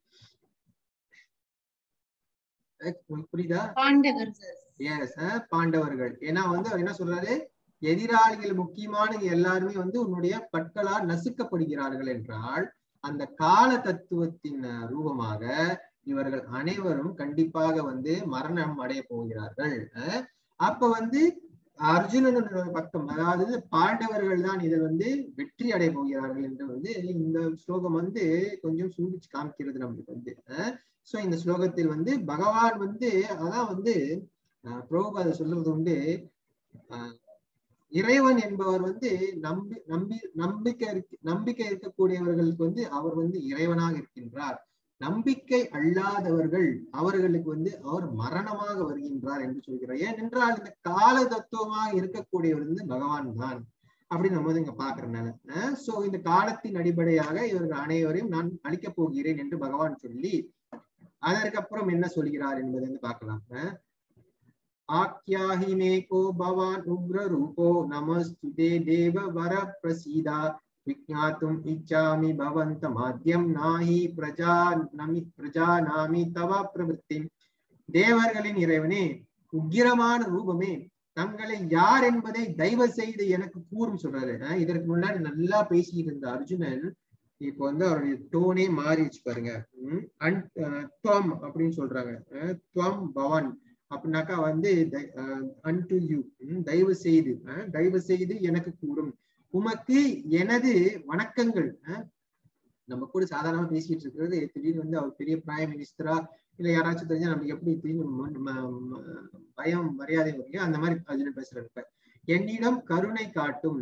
அஹ், உங்களுக்கு புரியுதா பாண்டவர்கள் எஸ் பாண்டவர்கள் ஏன்னா வந்து அவர் என்ன சொல்றாரு எதிராளிகள் முக்கியமான எல்லாருமே வந்து உன்னுடைய பற்களால் நசுக்கப்படுகிறார்கள் என்றால் அந்த கால தத்துவத்தின் அஹ், ரூபமாக இவர்கள் அனைவரும் கண்டிப்பாக வந்து மரணம் அடைய போகிறார்கள் அஹ், அப்ப வந்து அர்ஜுனனோட பக்கம் அதாவது பாண்டவர்கள் தான் இதில் வந்து வெற்றி அடைய போகிறார்கள் என்று வந்து இந்த ஸ்லோகம் வந்து கொஞ்சம் சூடிச்சு காமிக்கிறது நம்மளுக்கு வந்து சோ இந்த ஸ்லோகத்தில் வந்து பகவான் வந்து அதான் வந்து அஹ் பிரபுபாத சொல்றது உண்டு அஹ் இறைவன் என்பவர் வந்து நம்பி நம்பி நம்பிக்கை இருக்கு நம்பிக்கை இருக்கக்கூடியவர்களுக்கு வந்து அவர் வந்து இறைவனாக இருக்கின்றார் நம்பிக்கை அல்லாதவர்கள் அவர்களுக்கு வந்து அவர் மரணமாக வருகின்றார் என்று சொல்கிறார் ஏனென்றால் இந்த கால தத்துவமாக இருக்கக்கூடியவர் வந்து பகவான் தான் அப்படின்னு நம்ம வந்து இங்க பாக்குறதுனால சோ இந்த காலத்தின் அடிப்படையாக இவர்கள் அனைவரையும் நான் அழிக்கப் போகிறேன் என்று பகவான் சொல்லி அதற்கப்புறம் என்ன சொல்கிறார் என்பதை வந்து பார்க்கலாம் அஹ் आख्याहि मे को भवान् उग्ररूपो नमस्तुते देव वर प्रसीदा विज्ञातुम् इच्छामि भवन्तमाद्यं नाहि प्रजा नमि प्रजानामि तव प्रवृत्तिम् தேவர்களின் இறைவனே உக்கிரமான ரூபமே தங்களை யார் என்பதை தயவு செய்து எனக்கு கூறும் சொல்றாரு அஹ் இதற்கு முன்னாடி நல்லா பேசிட்டு இருந்த அர்ஜுனன் இப்போ வந்து அவருடைய டோனே மாறிடுச்சு பாருங்க உம் அன் அஹ் துவம் அப்படின்னு சொல்றாங்க அஹ் துவம் பவன் அப்படின்னாக்கா வந்து அன்டு யூ தயவு செய்து அஹ் தயவு செய்து எனக்கு கூறும் உமக்கு எனது வணக்கங்கள் அஹ் நம்ம கூட சாதாரணமா பேசிட்டு இருக்கிறது திடீர்னு வந்து அவர் பெரிய பிரைம் மினிஸ்டரா இல்ல யாராச்சும் தெரிஞ்சா நமக்கு எப்படி திடீர்னு ம- ம- ம- பயம் மரியாதை வரையும் அந்த மாதிரி அர்ஜுனன் பேசுறாரு இப்ப. என்னிடம் கருணை காட்டும்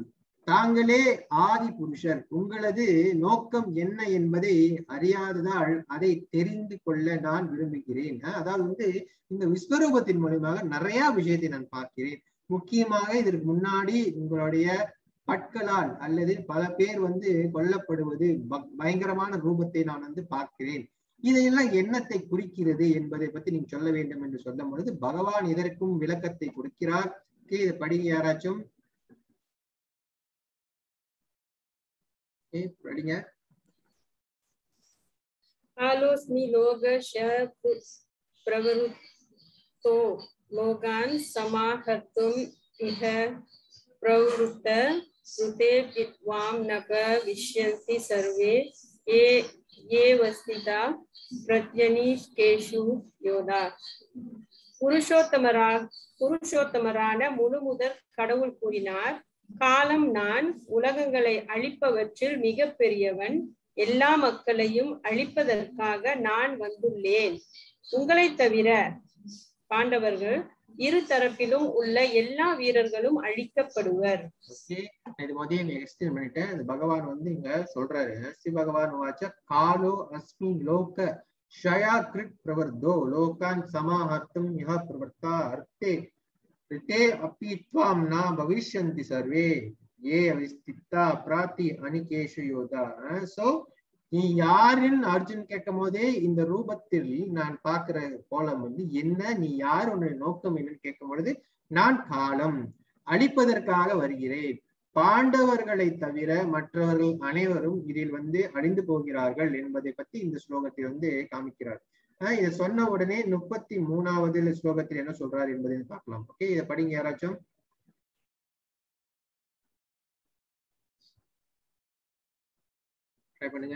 தாங்களே ஆதி புருஷர் உங்களது நோக்கம் என்ன என்பதை அறியாததால் அதை தெரிந்து கொள்ள நான் விரும்புகிறேன் அஹ் அதாவது வந்து இந்த விஸ்வரூபத்தின் மூலமாக நிறைய விஷயத்தை நான் பார்க்கிறேன் முக்கியமாக இதற்கு முன்னாடி உங்களுடைய பட்களால் அல்லது பல பேர் வந்து கொல்லப்படுவது ப- பயங்கரமான ரூபத்தை நான் வந்து பார்க்கிறேன் இதையெல்லாம் என்னத்தை குறிக்கிறது என்பதை பத்தி நீங்க சொல்ல வேண்டும் என்று சொல்லும் பொழுது பகவான் இதற்கும் விளக்கத்தை கொடுக்கிறார் Okay, இதை படிங்க யாராச்சும் Okay, படிங்க आलोस्मि लोगश प्रवृत्तो लोकान् समाहर्तुम् इह प्रवृत्त ऋते विद्वां नग विश्यन्ति सर्वे ये ये वस्तिता பிரத்யனீஷ்கேஷு யோதா புருஷோத்தமரா புருஷோத்தமரான முழுமுதற் கடவுள் கூறினார் காலம் நான் உலகங்களை அழிப்பவற்றில் மிக பெரியவன் எல்லா மக்களையும் அழிப்பதற்காக நான் வந்துள்ளேன் உங்களை தவிர பாண்டவர்கள் இரு தரப்பிலும் உள்ள எல்லா வீரர்களும் அழிக்கப்படுவர் ஓகே இது முதல்ல நீ எக்ஸ்பிளைன் பண்ணிட்டேன் இந்த பகவான் வந்து இங்க சொல்றாரு ஸ்ரீ பகவான் வாச்ச காலோ அஸ்மின் லோக ஷயா கிருத் பிரவர்தோ லோகான் சமாஹர்த்தும் இஹ பிரவர்த்தா அர்த்தே ரித்தே அப்பி த்வாம் நா பவிஷ்யந்தி சர்வே ஏ அவிஸ்தித்தா பிராத்தி அனிகேஷு யோதா சோ நீ யாருன்னு அர்ஜுன் கேட்கும் போதே இந்த ரூபத்தில் நான் பார்க்கிற கோலம் வந்து என்ன நீ யார் உன்னுடைய நோக்கம் என்னன்னு கேட்கும் பொழுது நான் காலம் அழிப்பதற்காக வருகிறேன் பாண்டவர்களை தவிர மற்றவர்கள் அனைவரும் இதில் வந்து அழிந்து போகிறார்கள் என்பதை பத்தி இந்த ஸ்லோகத்தில் வந்து காமிக்கிறார் ஆஹ் இதை சொன்ன உடனே முப்பத்தி மூணாவது ஸ்லோகத்தில் என்ன சொல்றார் என்பதை பார்க்கலாம் ஓகே இதை படிங்க யாராச்சும் ட்ரை பண்ணுங்க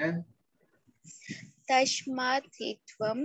तस्मात् हि त्वम्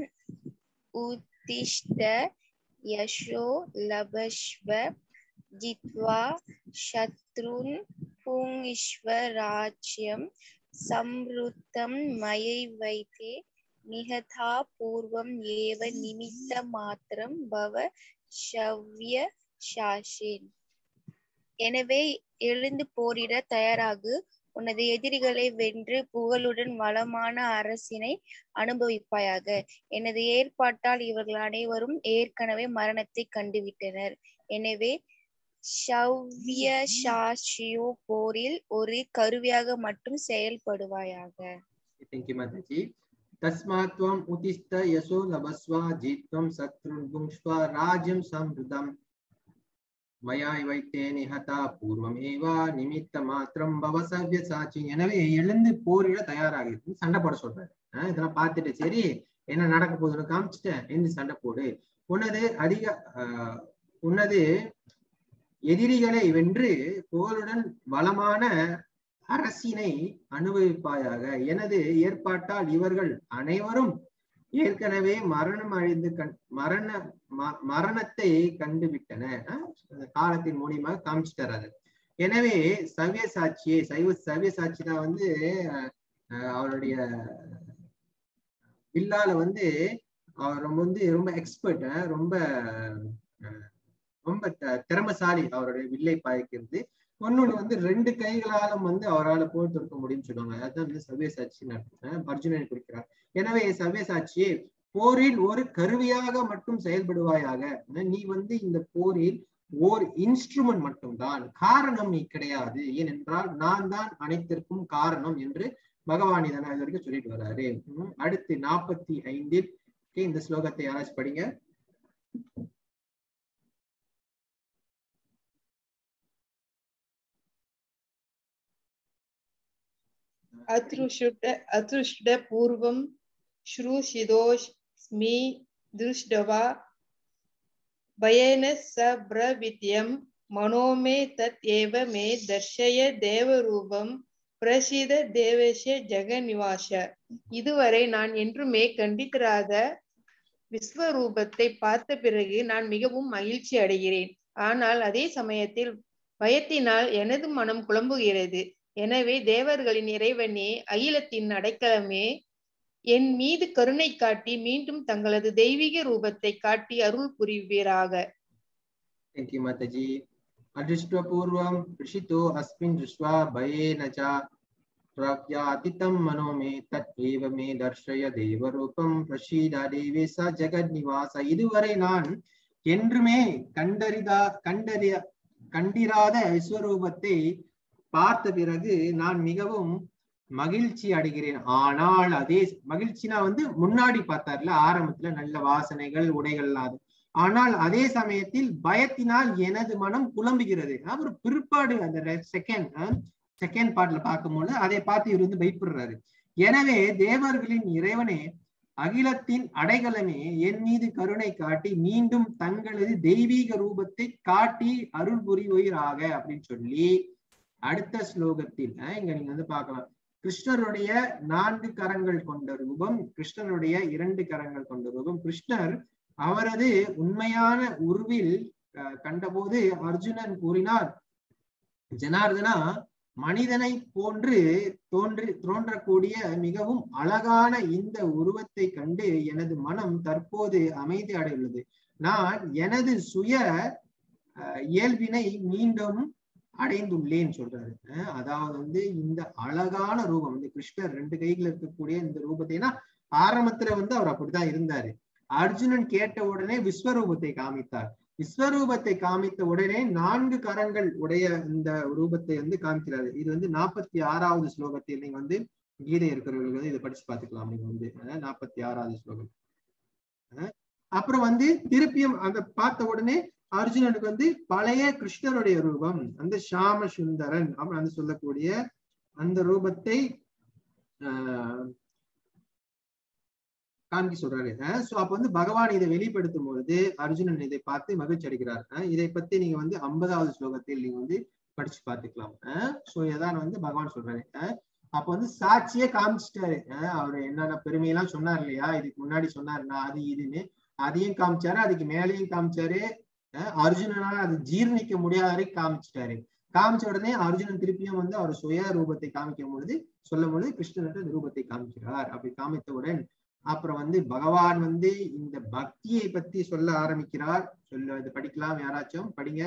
उत्तिष्ठ यशो लभस्व जित्वा शत्रून् पुङ्क्ष्व राज्यं संवृत्तं मयैवैते निहता पूर्वम् एव निमित्तमात्रं भव शव्य शासेन् எனவே எழுந்து போரிட தயாராகு உனது எதிரிகளை வென்று புகழுடன் வளமான அரசினை அனுபவிப்பாயாக எனது ஏற்பாட்டால் இவர்கள் அனைவரும் ஏற்கனவே மரணத்தை கண்டுவிட்டனர் எனவே ஷவ்ய சாஷியோ போரில் ஒரு கருவியாக மட்டும் செயல்படுவாயாக தேங்க்யூ மாதாஜி தஸ்மாத் त्वम् உதிஷ்ட யசோ லபஸ்வா ஜீத்வம் சத்ருன் புங்ஷ்வா ராஜ்யம் சம்ருதம் மயா வைத்தே நிஹதா பூர்வம் ஏவா நிமித்த மாத்திரம் பவசவ்ய சாட்சி எனவே எழுந்து போரிட தயாராக இருக்கு சண்டை போட சொல்றாரு ஆஹ் இதெல்லாம் பார்த்துட்டு சரி என்ன நடக்க போகுதுன்னு காமிச்சிட்டேன் எழுந்து சண்டை போடு உனது அதிக ஆஹ் உனது எதிரிகளை வென்று புகழுடன் வளமான அரசினை அனுபவிப்பாயாக எனது ஏற்பாட்டால் இவர்கள் அனைவரும் ஏற்கனவே மரணம் அழிந்து கண் மரண ம- மரணத்தை கண்டுவிட்டன அஹ் அந்த காலத்தின் மூலியமாக காமிச்சிட்டார் அது எனவே சவ்ய சாட்சியே சைவ சவ்ய சாட்சி தான் வந்து அஹ், அவருடைய வில்லால வந்து அவர் ரொம்ப வந்து ரொம்ப எக்ஸ்பர்ட் ரொம்ப அஹ், ரொம்ப த- திறமைசாலி அவருடைய வில்லை பாய்க்கிறது ஒன்னொன்னு வந்து ரெண்டு கைகளாலும் வந்து அவரால் போர் தொடுக்க முடியும்னு சொல்லுவாங்க அதான் வந்து சவ்யசாட்சி அர்ஜுனனை குறிக்கிறார் எனவே சவ்யசாட்சியே போரில் ஒரு கருவியாக மட்டும் செயல்படுவாயாக நீ வந்து இந்த போரில் ஓர் இன்ஸ்ட்ருமெண்ட் மட்டும்தான் காரணம் நீ கிடையாது ஏனென்றால் நான் தான் அனைத்திற்கும் காரணம் என்று பகவான் இதனை இது வரைக்கும் சொல்லிட்டு வர்றாரு உம் அடுத்து நாற்பத்தி ஐந்தில் okay, இந்த ஸ்லோகத்தை யாராச்சும் படிங்க अतृष्ट अतृष्ट पूर्वं श्रूषिदोऽस्मि दृष्टवा भयेन स ब्रवीत्यं मनो मे तत् एव मे दर्शय தேவரூபம் பிரசித தேவச ஜெகநிவாச இதுவரை நான் என்றுமே கண்டித்திராத விஸ்வரூபத்தை பார்த்த பிறகு நான் மிகவும் மகிழ்ச்சி அடைகிறேன் ஆனால் அதே சமயத்தில் பயத்தினால் எனது மனம் குழம்புகிறது எனவே தேவர்களின் இறைவனே அகிலத்தின் அடைக்கலமே என் மீது கருணை காட்டி மீண்டும் தங்களது தெய்வீக ரூபத்தை காட்டி அருள் புரிவீராக தேங்க்யூ மாதாஜி अदृष्टपूर्वं ऋषितो अस्मिन् दृष्ट्वा भयेन च प्रज्ञातितं मनो मे तत् एव मे தர்ஷய தேவரூபம் பிரசீத தேவேச ஜெகன்னிவாச இதுவரை நான் என்றுமே கண்டறிதா கண்டறிய கண்டிராத விஸ்வரூபத்தை பார்த்த பிறகு நான் மிகவும் மகிழ்ச்சி அடைகிறேன் ஆனால் அதே மகிழ்ச்சினா வந்து முன்னாடி பார்த்தார்ல ஆரம்பத்துல நல்ல வாசனைகள் உடைகள் அது ஆனால் அதே சமயத்தில் பயத்தினால் எனது மனம் குழம்புகிறது அவர் பிற்பாடு அந்த செகண்ட் செகண்ட் பார்ட்ல பார்க்கும்போது அதை பார்த்து இவர் வந்து பயப்படுறாரு எனவே தேவர்களின் இறைவனே அகிலத்தின் அடைகலமே என் மீது கருணை காட்டி மீண்டும் தங்களது தெய்வீக ரூபத்தை காட்டி அருள் புரிவீராக அப்படின்னு சொல்லி அடுத்த ஸ்லோகத்தில் அஹ் இங்க நீங்க வந்து பார்க்கலாம் கிருஷ்ணருடைய நான்கு கரங்கள் கொண்ட ரூபம் கிருஷ்ணருடைய இரண்டு கரங்கள் கொண்ட ரூபம் கிருஷ்ணர் அவரது உண்மையான உருவில் அஹ், கண்டபோது அர்ஜுனன் கூறினார் ஜனார்தனா மனிதனை போன்று தோன்றி தோன்றக்கூடிய மிகவும் அழகான இந்த உருவத்தை கண்டு எனது மனம் தற்போது அமைதி அடையுள்ளது நான் எனது சுய அஹ், இயல்பினை மீண்டும் அடைந்துள்ளேன் சொல்றாரு அஹ், அதாவது வந்து இந்த அழகான ரூபம் இந்த கிருஷ்ணர் ரெண்டு கைகள் இருக்கக்கூடிய இந்த ரூபத்தை ஏன்னா ஆரம்பத்துல வந்து அவர் அப்படித்தான் இருந்தாரு அர்ஜுனன் கேட்ட உடனே விஸ்வரூபத்தை காமித்தார் விஸ்வரூபத்தை காமித்த உடனே நான்கு கரங்கள் உடைய இந்த ரூபத்தை வந்து காமிக்கிறாரு இது வந்து நாற்பத்தி ஆறாவது ஸ்லோகத்தில் நீங்க வந்து கீதை இருக்கிறவங்களுக்கு வந்து இதை படிச்சு பார்த்துக்கலாம் நீங்க வந்து அஹ் நாற்பத்தி ஆறாவது ஸ்லோகம் அஹ் அப்புறம் வந்து திருப்பியும் அந்த பார்த்த உடனே அர்ஜுனனுக்கு வந்து பழைய கிருஷ்ணருடைய ரூபம் அந்த ஷாம சுந்தரன் அப்படின்னு வந்து சொல்லக்கூடிய அந்த ரூபத்தை ஆஹ் காமிக்க சொல்றாரு சோ அப்ப வந்து பகவான் இதை வெளிப்படுத்தும் பொழுது அர்ஜுனன் இதை பார்த்து மகிழ்ச்சி அடைகிறார் அஹ் இதை பத்தி நீங்க வந்து ஐம்பதாவது ஸ்லோகத்தில் நீங்க வந்து படிச்சு பார்த்துக்கலாம் சோ இதான் வந்து பகவான் சொல்றாரு அஹ் அப்ப வந்து சாட்சியே காமிச்சிட்டாரு அஹ் அவர் என்னென்ன பெருமையெல்லாம் சொன்னார் இல்லையா இதுக்கு முன்னாடி சொன்னார் நான் அது இதுன்னு அதையும் காமிச்சாரு அதுக்கு மேலேயும் காமிச்சாரு அஹ் அர்ஜுனனால அது ஜீர்ணிக்க முடியாத வரைக்கும் காமிச்சிட்டாரு காமிச்ச உடனே அர்ஜுனன் திருப்பியும் வந்து அவர் சுய ரூபத்தை காமிக்கும் பொழுது சொல்லும் பொழுது கிருஷ்ணன் அந்த ரூபத்தை காமிக்கிறார் அப்படி காமித்தவுடன் அப்புறம் வந்து பகவான் வந்து இந்த பக்தியை பத்தி சொல்ல ஆரம்பிக்கிறார் சொல்ல இது படிக்கலாம் யாராச்சும் படிங்க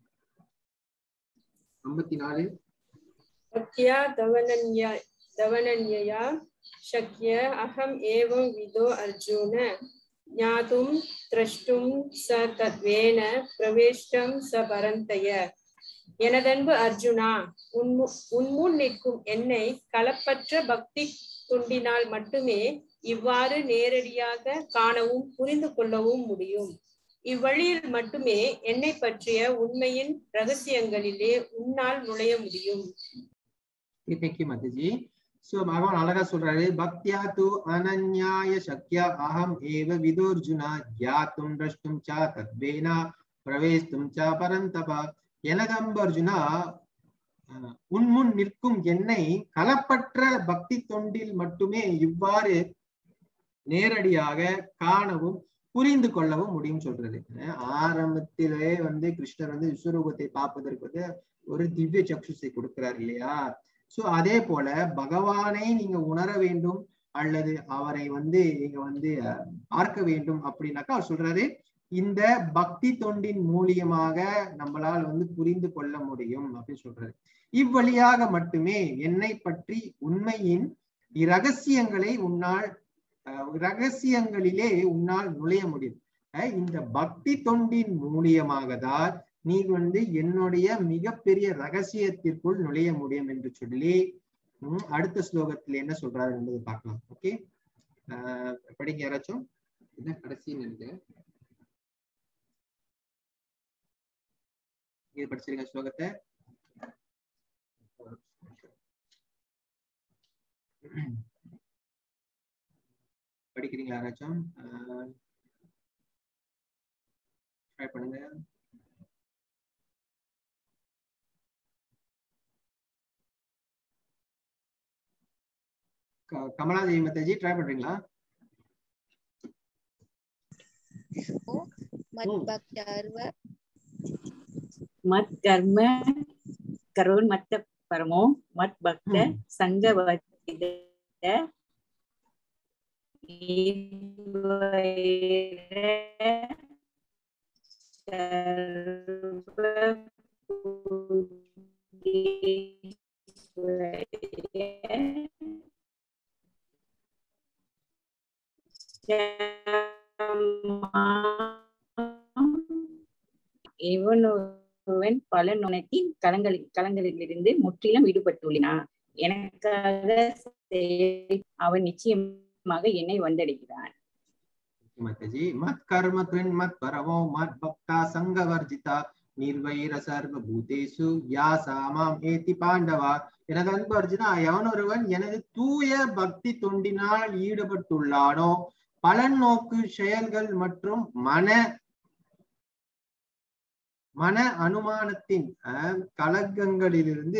ஐம்பத்தி நாலு भक्त्या दवनन्य दवनन्यया शक्य अहम् एवं विदो अर्जुन ज्ञातुं द्रष्टुं स तत्वेन प्रवेष्टं स பரந்தய எனதன்பு அர்ஜுனா உன்மு உன்முன் நிற்கும் என்னை களப்பற்ற பக்தி துண்டினால் மட்டுமே இவ்வாறு நேரடியாக காணவும் புரிந்து கொள்ளவும் முடியும் இவ்வழியில் மட்டுமே என்னை பற்றிய உண்மையின் ரகசியங்களிலே உன்னால் நுழைய முடியும் தேங்க்யூ மதுஜி சோ பகவான் அழகா சொல்றாரு பக்தியா து அனன்யாய சக்யா அகம் ஏவ விதோர்ஜுனா ஜாத்தும் திரஷ்டும் ச தத்வேனா பிரவேஸ்தும் ச பரந்தபா எனதம்பு அர்ஜுனா அஹ், உன் முன் நிற்கும் என்னை களப்பற்ற பக்தி தொண்டில் மட்டுமே இவ்வாறு நேரடியாக காணவும் புரிந்து கொள்ளவும் முடியும் சொல்றது அஹ் ஆரம்பத்திலே வந்து கிருஷ்ணர் வந்து விஸ்வரூபத்தை பார்ப்பதற்கு வந்து ஒரு திவ்ய சக்ஷுசை கொடுக்கிறார் இல்லையா சோ அதே போல பகவானை நீங்க உணர வேண்டும் அல்லது அவரை வந்து நீங்க வந்து அஹ், பார்க்க வேண்டும் அப்படின்னாக்கா அவர் சொல்றாரு இந்த பக்தி தொண்டின் மூலியமாக நம்மளால் வந்து புரிந்து கொள்ள முடியும் அப்படின்னு சொல்றாரு இவ்வழியாக மட்டுமே என்னை பற்றி உண்மையின் இரகசியங்களை உன்னால் அஹ், ரகசியங்களிலே உன்னால் நுழைய முடியும் அஹ், இந்த பக்தி தொண்டின் மூலியமாக தான் நீ வந்து என்னுடைய மிகப்பெரிய ரகசியத்திற்குள் நுழைய முடியும் என்று சொல்லி உம், அடுத்த ஸ்லோகத்தில் என்ன சொல்றாரு என்பதை பார்க்கலாம் ஓகே படிங்க யாராச்சும் இதான் கடைசின்னு நினைக்கிறேன் இது படிச்சிருங்க ஸ்லோகத்தை படிக்கிறீங்களா யாராச்சும் ட்ரை பண்ணுங்க க- கமலாதேவி மத்தாஜி ட்ரை பண்றீங்களா मद्भक्त्यार्व मत कर्म करोन् मत परमो मत भक्त हम्म। संगवर्तित பல நுணத்தின் கலங்களில் கலங்களிலிருந்து முற்றிலும் விடுபட்டுள்ளான் எனக்காக செயல் அவன் நிச்சயமாக என்னை வந்தடைகிறான் ಮಾತಾಜಿ ಮತ್ ಕರ್ಮ ಕೃನ್ ಮತ್ ಪರಮೋ ಮತ್ ಭಕ್ತ ಸಂಗವರ್ಜಿತ ನಿರ್ವೈರ சர்வபூதேஷு யா சாமாம் ஏத்தி பாண்டவா எனது அன்பு அர்ஜுனா எவனொருவன் எனது தூய பக்தி தொண்டினால் ஈடுபட்டுள்ளானோ பலன் நோக்கு செயல்கள் மற்றும் மன மன அனுமானத்தின் அஹ், கலக்கங்களிலிருந்து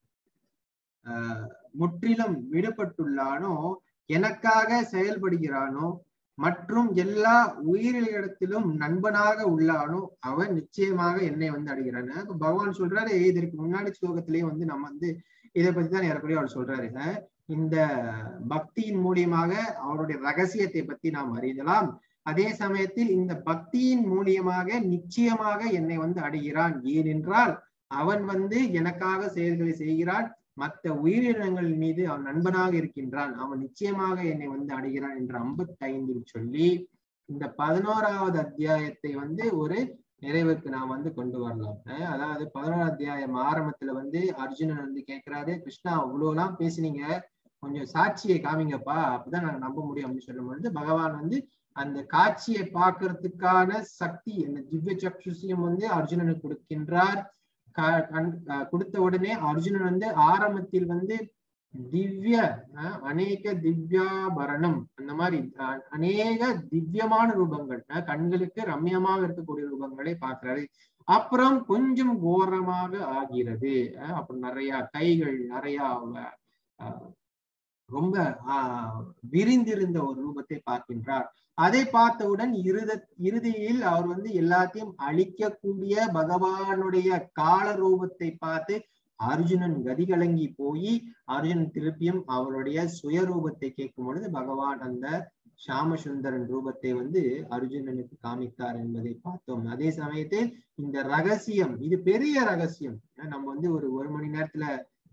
அஹ், முற்றிலும் விடுபட்டுள்ளானோ எனக்காக செயல்படுகிறானோ மற்றும் எல்லா உயிரிடத்திலும் நண்பனாக உள்ளானோ அவன் நிச்சயமாக என்னை வந்து அடைகிறான் அப்ப பகவான் சொல்றாரு இதற்கு முன்னாடி ஸ்லோகத்திலேயே வந்து நம்ம வந்து இதை பத்தி தான் ஏறக்குறைய அவர் சொல்றாரு அஹ் இந்த பக்தியின் மூலியமாக அவருடைய ரகசியத்தை பத்தி நாம் அறியலாம் அதே சமயத்தில் இந்த பக்தியின் மூலியமாக நிச்சயமாக என்னை வந்து அடைகிறான் ஏனென்றால் அவன் வந்து எனக்காக செயல்களை செய்கிறான் மற்ற உயிரினங்கள் மீது அவன் நண்பனாக இருக்கின்றான் அவன் நிச்சயமாக என்னை வந்து அடைகிறான் என்று ஐம்பத்தைந்தில் சொல்லி இந்த பதினோராவது அத்தியாயத்தை வந்து ஒரு நிறைவுக்கு நாம் வந்து கொண்டு வரலாம் அஹ் அதாவது பதினோராவது அத்தியாயம் ஆரம்பத்துல வந்து அர்ஜுனன் வந்து கேட்கிறாரு கிருஷ்ணா அவ்வளவு எல்லாம் பேசுனீங்க கொஞ்சம் சாட்சியை காமிங்கப்பா அப்பதான் நாங்க நம்ப முடியும் அப்படின்னு சொல்லும் பொழுது பகவான் வந்து அந்த காட்சியை பார்க்கறதுக்கான சக்தி அந்த திவ்ய சக்ஷுசியம் வந்து அர்ஜுனனுக்கு கொடுக்கின்றார் க- கண்- அஹ் கொடுத்த உடனே அர்ஜுனன் வந்து ஆரம்பத்தில் வந்து திவ்ய அஹ், அநேக திவ்யாபரணம் அந்த மாதிரி அஹ், அநேக திவ்யமான ரூபங்கள் அஹ், கண்களுக்கு ரம்யமாக இருக்கக்கூடிய ரூபங்களை பார்க்கிறாரு அப்புறம் கொஞ்சம் கோரமாக ஆகிறது அஹ், அப்புறம் நிறைய கைகள் நிறைய அஹ், ரொம்ப ஆஹ் விரிந்திருந்த ஒரு ரூபத்தை பார்க்கின்றார் அதை பார்த்தவுடன் இருத இறுதியில் அவர் வந்து எல்லாத்தையும் அழிக்கக்கூடிய பகவானுடைய கால ரூபத்தை பார்த்து அர்ஜுனன் கதிகலங்கி போய் அர்ஜுனன் திருப்பியும் அவருடைய சுயரூபத்தை கேட்கும் பொழுது பகவான் அந்த ஷாமசுந்தரன் ரூபத்தை வந்து அர்ஜுனனுக்கு காமித்தார் என்பதை பார்த்தோம் அதே சமயத்தில் இந்த ரகசியம் இது பெரிய ரகசியம் நம்ம வந்து ஒரு ஒரு மணி நேரத்துல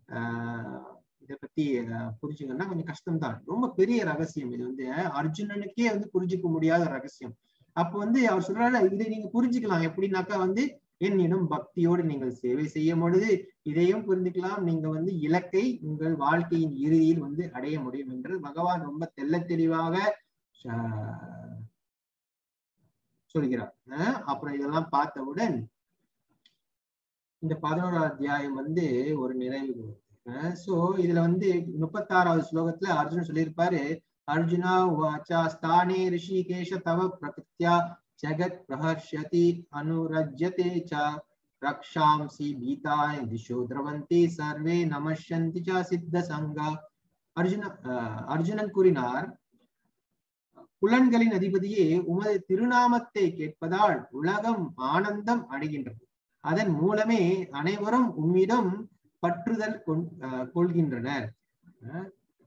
ஆஹ் இதை பத்தி அஹ், புரிஞ்சுக்கணும்னா கொஞ்சம் கஷ்டம்தான் ரொம்ப பெரிய ரகசியம் இது வந்து அர்ஜுனனுக்கே வந்து புரிஞ்சுக்க முடியாத ரகசியம் அப்ப வந்து அவர் சொல்றாரு இதை நீங்க புரிஞ்சுக்கலாம் எப்படின்னாக்கா வந்து என்னிடம் பக்தியோடு நீங்கள் சேவை செய்யும் பொழுது இதையும் புரிந்துக்கலாம் நீங்க வந்து இலக்கை உங்கள் வாழ்க்கையின் இறுதியில் வந்து அடைய முடியும் என்று பகவான் ரொம்ப தெள்ளத் தெளிவாக ஆஹ், சொல்கிறார் அஹ், அப்புறம் இதெல்லாம் பார்த்தவுடன் இந்த பதினோராவது அத்தியாயம் வந்து ஒரு நிறைவு சோ இதுல வந்து முப்பத்தாறாவது ஸ்லோகத்துல அர்ஜுன் சொல்லியிருப்பாரு அர்ஜுனா வாச்சா ஸ்தானே ரிஷிகேஷ தவ பிரகிருத்யா ஜகத் பிரஹர்ஷதி அனுரஜ்யதே ச ரக்ஷாம்சி பீதாய திசோ திரவந்தி சர்வே நமஷந்தி ச சித்த சங்கா அர்ஜுன அஹ், அர்ஜுனன் கூறினார் புலன்களின் அதிபதியே உமது திருநாமத்தை கேட்பதால் உலகம் ஆனந்தம் அடைகின்றது அதன் மூலமே அனைவரும் உம்மிடம் பற்றுதல் கொண்- அஹ் கொள்கின்றனர் அஹ்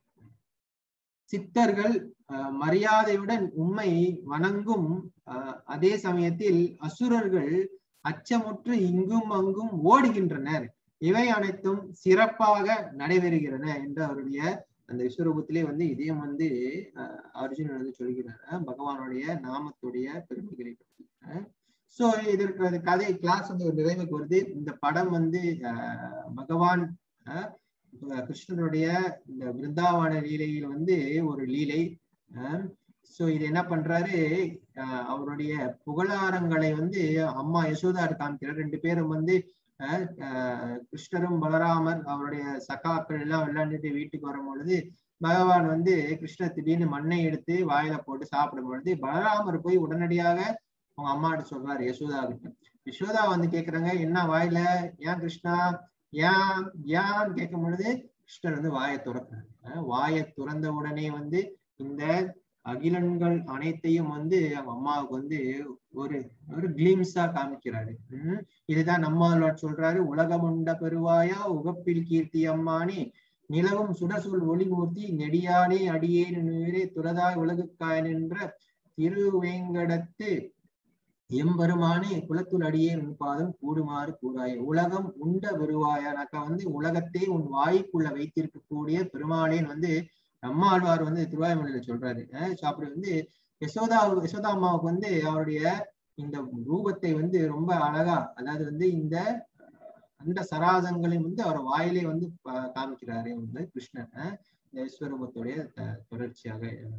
சித்தர்கள் அஹ், மரியாதையுடன் உம்மை வணங்கும் அஹ், அதே சமயத்தில் அசுரர்கள் அச்சமுற்று இங்கும் அங்கும் ஓடுகின்றனர் இவை அனைத்தும் சிறப்பாக நடைபெறுகிறன என்று அவருடைய அந்த விஸ்வரூபத்திலே வந்து இதையும் வந்து அஹ், அர்ஜுனன் வந்து சொல்கிறார் அஹ், பகவானுடைய நாமத்துடைய பெருமைகளை பற்றி சோ இதற்கு அது கதை கிளாஸ் வந்து ஒரு நிறைவுக்கு வருது இந்த படம் வந்து அஹ், பகவான் அஹ், அஹ், கிருஷ்ணனுடைய இந்த விருந்தாவன லீலையில் வந்து ஒரு லீலை சோ இது என்ன பண்றாரு அஹ், அவருடைய புகழாரங்களை வந்து அம்மா யசோதா காமிக்கிறார் ரெண்டு பேரும் வந்து அஹ், அஹ், கிருஷ்ணரும் பலராமர் அவருடைய சகாக்கள் எல்லாம் விளையாண்டுட்டு வீட்டுக்கு வரும் பொழுது பகவான் வந்து கிருஷ்ணர் திடீர்னு மண்ணை எடுத்து வாயில போட்டு சாப்பிடும் பொழுது பலராமர் போய் உடனடியாக அவங்க அம்மாட்ட சொல்றாரு யசோதா கிட்ட யசோதா வந்து கேக்குறாங்க என்ன வாயில ஏன் கிருஷ்ணா ஏன் ஏன் கேட்கும் பொழுது கிருஷ்ணர் வந்து வாயை துறக்கிறாரு அஹ் வாயை துறந்த உடனே வந்து இந்த அகிலன்கள் அனைத்தையும் வந்து அவங்க அம்மாவுக்கு வந்து ஒரு ஒரு கிளீம்ஸா காமிக்கிறாரு உம் இதுதான் நம்மாழ்வார் சொல்றாரு உலகமுண்ட பெருவாயா உகப்பில் கீர்த்தி அம்மானே நிலவும் சுடசொல் ஒளிமூர்த்தி நெடியானே அடியேன் நீரே துறதாய் உலகுக்காய் நின்ற திருவேங்கடத்து எம்பெருமானே குலத்துள் அடியே உன் பாதம் கூடுமாறு கூடாய உலகம் உண்ட பெருவாயானாக்கா வந்து உலகத்தை உன் வாய்க்குள்ள வைத்திருக்கக்கூடிய பெருமாளேன் வந்து நம்மாழ்வார் வந்து திருவாய்மொழியில சொல்றாரு அஹ் so அப்படி வந்து யசோதா யசோதா அம்மாவுக்கு வந்து அவருடைய இந்த ரூபத்தை வந்து ரொம்ப அழகா அதாவது வந்து இந்த அண்ட சராசங்களையும் வந்து அவர் வாயிலே வந்து ப- காமிக்கிறாரு வந்து கிருஷ்ணன் அஹ் இந்த விஸ்வரூபத்துடைய த- தொடர்ச்சியாக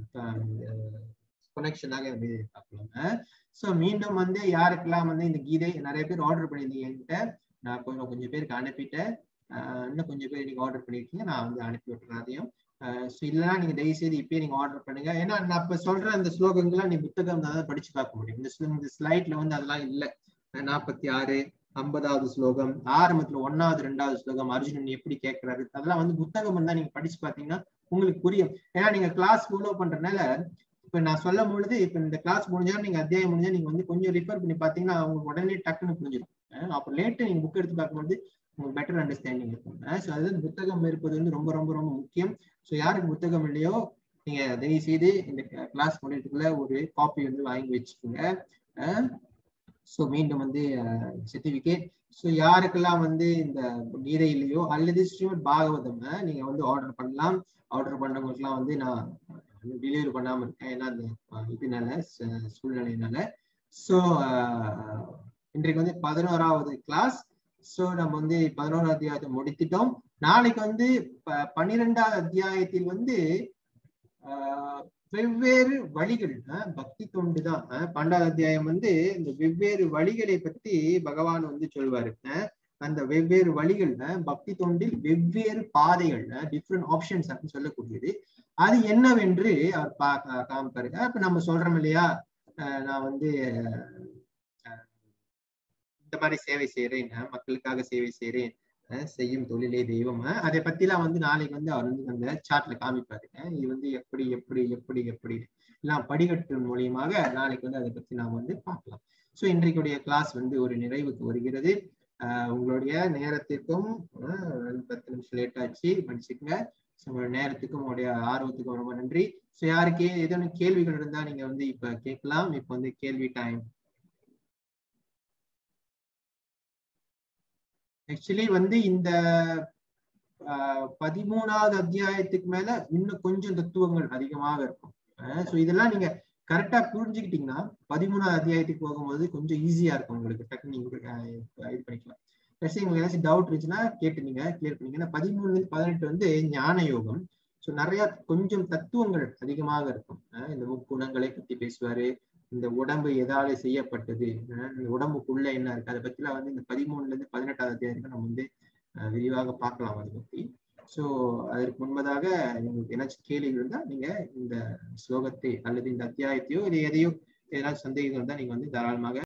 கொனெக்ஷனாக வந்து பார்க்கலாம் ஸோ மீண்டும் வந்து யாருக்கெல்லாம் வந்து இந்த கீதை நிறைய பேர் ஆர்டர் பண்ணியிருந்தீங்க என்கிட்ட நான் கொஞ்சம் கொஞ்சம் பேருக்கு அனுப்பிட்டேன் ஆஹ் இன்னும் கொஞ்சம் பேர் நீங்க ஆர்டர் பண்ணிருக்கீங்க நான் வந்து அனுப்பி விட்டுறேன் அதையும் ஸோ இல்லைன்னா நீங்க தயவு செய்து இப்பயே நீங்க ஆர்டர் பண்ணுங்க ஏன்னா நான் இப்ப சொல்ற அந்த ஸ்லோகங்கள்லாம் நீ புத்தகம் தான் படிச்சு பார்க்க முடியும் இந்த ஸ்ல- இந்த ஸ்லைட்ல வந்து அதெல்லாம் இல்லை நாற்பத்தி ஆறு ஐம்பதாவது ஸ்லோகம் ஆரம்பத்துல ஒன்னாவது ரெண்டாவது ஸ்லோகம் அர்ஜுனன் எப்படி கேட்கிறாரு அதெல்லாம் வந்து புத்தகம் இருந்தா நீங்க படிச்சு பாத்தீங்கன்னா உங்களுக்கு புரியும் ஏன்னா நீங்க கிளாஸ் ஃபாலோ பண்றதுனால இப்ப நான் சொல்லும் பொழுது இப்ப இந்த கிளாஸ் முடிஞ்சா நீங்க அத்தியாயம் முடிஞ்சா நீங்க வந்து கொஞ்சம் ரிஃபர் பண்ணி பாத்தீங்கன்னா உங்களுக்கு உடனே டக்குன்னு புரிஞ்சிடும் அஹ் அப்ப லேட்டு நீங்க புக் எடுத்து பார்க்கும்போது உங்களுக்கு பெட்டர் அண்டர்ஸ்டாண்டிங் இருக்கும் ஸோ அது புத்தகம் இருப்பது வந்து ரொம்ப ரொம்ப ரொம்ப முக்கியம் ஸோ யாருக்கு புத்தகம் இல்லையோ நீங்க தயவு செய்து இந்த கிளாஸ் முடியறதுக்குள்ள ஒரு காப்பி வந்து வாங்கி வச்சுக்கோங்க ஸோ மீண்டும் வந்து சர்டிபிகேட் ஸோ யாருக்கெல்லாம் வந்து இந்த கீதை இல்லையோ அல்லது ஸ்ரீமத் பாகவதம் அஹ், நீங்க வந்து ஆர்டர் பண்ணலாம் ஆர்டர் பண்ணவங்களுக்குலாம் வந்து நான் டெலிவரி பண்ணாம இருக்கேன் ஏன்னா அந்த அஹ், இதனால ச- சூழ்நிலையினால ஸோ இன்றைக்கு வந்து பதினோராவது கிளாஸ் ஸோ நம்ம வந்து பதினோராவது அத்தியாயத்தை முடித்துட்டோம் நாளைக்கு வந்து ப- பன்னிரெண்டாவது அத்தியாயத்தில் வந்து ஆஹ், வெவ்வேறு வழிகள் அஹ், பக்தி தொண்டு தான் அஹ், பன்னெண்டாவது அத்தியாயம் வந்து இந்த வெவ்வேறு வழிகளை பத்தி பகவான் வந்து சொல்வாரு அஹ், அந்த வெவ்வேறு வழிகள் அஹ், பக்தி தொண்டில் வெவ்வேறு பாதைகள் டிஃப்ரெண்ட் ஆப்ஷன்ஸ் அப்படின்னு சொல்லக்கூடியது அது என்னவென்று அவர் பா கா- காமிப்பாரு அஹ், இப்ப நம்ம சொல்றோம் இல்லையா அஹ், நான் வந்து அஹ், இந்த மாதிரி சேவை செய்யறேன் அஹ், மக்களுக்காக சேவை செய்யறேன் அஹ், செய்யும் தொழிலே தெய்வம் அஹ், அதை பத்திலாம் வந்து நாளைக்கு வந்து அவர் வந்து அந்த சார்ட்ல காமிப்பாரு அஹ், இது வந்து எப்படி எப்படி எப்படி எப்படி எல்லாம் படிக்கட்டு மூலியமாக நாளைக்கு வந்து அதை பத்தி நாம வந்து பார்க்கலாம் ஸோ இன்றைக்குடைய கிளாஸ் வந்து ஒரு நிறைவுக்கு வருகிறது அஹ், உங்களுடைய நேரத்திற்கும் அஹ், பத்து நிமிஷம் லேட் ஆச்சு மன்னிச்சுக்கங்க So, உங்களோட நேரத்துக்கும் உங்களுடைய ஆர்வத்துக்கும் ரொம்ப நன்றி ஸோ யாருக்கு ஏதேனும் கேள்விகள் இருந்தா நீங்க வந்து இப்ப கேட்கலாம் இப்ப வந்து கேள்வி டைம் ஆக்சுவலி வந்து இந்த ஆஹ், பதிமூணாவது அத்தியாயத்துக்கு மேல இன்னும் கொஞ்சம் தத்துவங்கள் அதிகமாக இருக்கும் ஸோ இதெல்லாம் நீங்க கரெக்டா புரிஞ்சுக்கிட்டீங்கன்னா பதிமூணாவது அத்தியாயத்துக்கு போகும்போது கொஞ்சம் ஈஸியா இருக்கும் உங்களுக்கு டக்குனு நீங்க ஆஹ், இது பண்ணிக்கலாம் Let's say உங்களுக்கு ஏதாச்சும் டவுட் இருந்துச்சுன்னா கேட்டுனீங்க கிளியர் பண்ணீங்க ஏன்னா பதிமூணுல இருந்து பதினெட்டு வந்து ஞான யோகம் ஸோ நிறைய கொஞ்சம் தத்துவங்கள் அதிகமாக இருக்கும் அஹ் இந்த முக்குணங்களை பத்தி பேசுவாரு இந்த உடம்பு எதால செய்யப்பட்டது அஹ் இந்த உடம்புக்குள்ள என்ன இருக்கு அதை பத்திலாம் வந்து இந்த பதிமூணுல இருந்து பதினெட்டாவது அத்தியாயத்துக்கு நம்ம வந்து அஹ் விரிவாக பார்க்கலாம் அதை பத்தி ஸோ அதற்கு முன்பதாக உங்களுக்கு ஏதாச்சும் கேள்வி இருந்தா நீங்க இந்த ஸ்லோகத்தை அல்லது இந்த அத்தியாயத்தையோ இல்லை எதையோ ஏதாச்சும் சந்தேகம் இருந்தா நீங்க வந்து தாராளமாக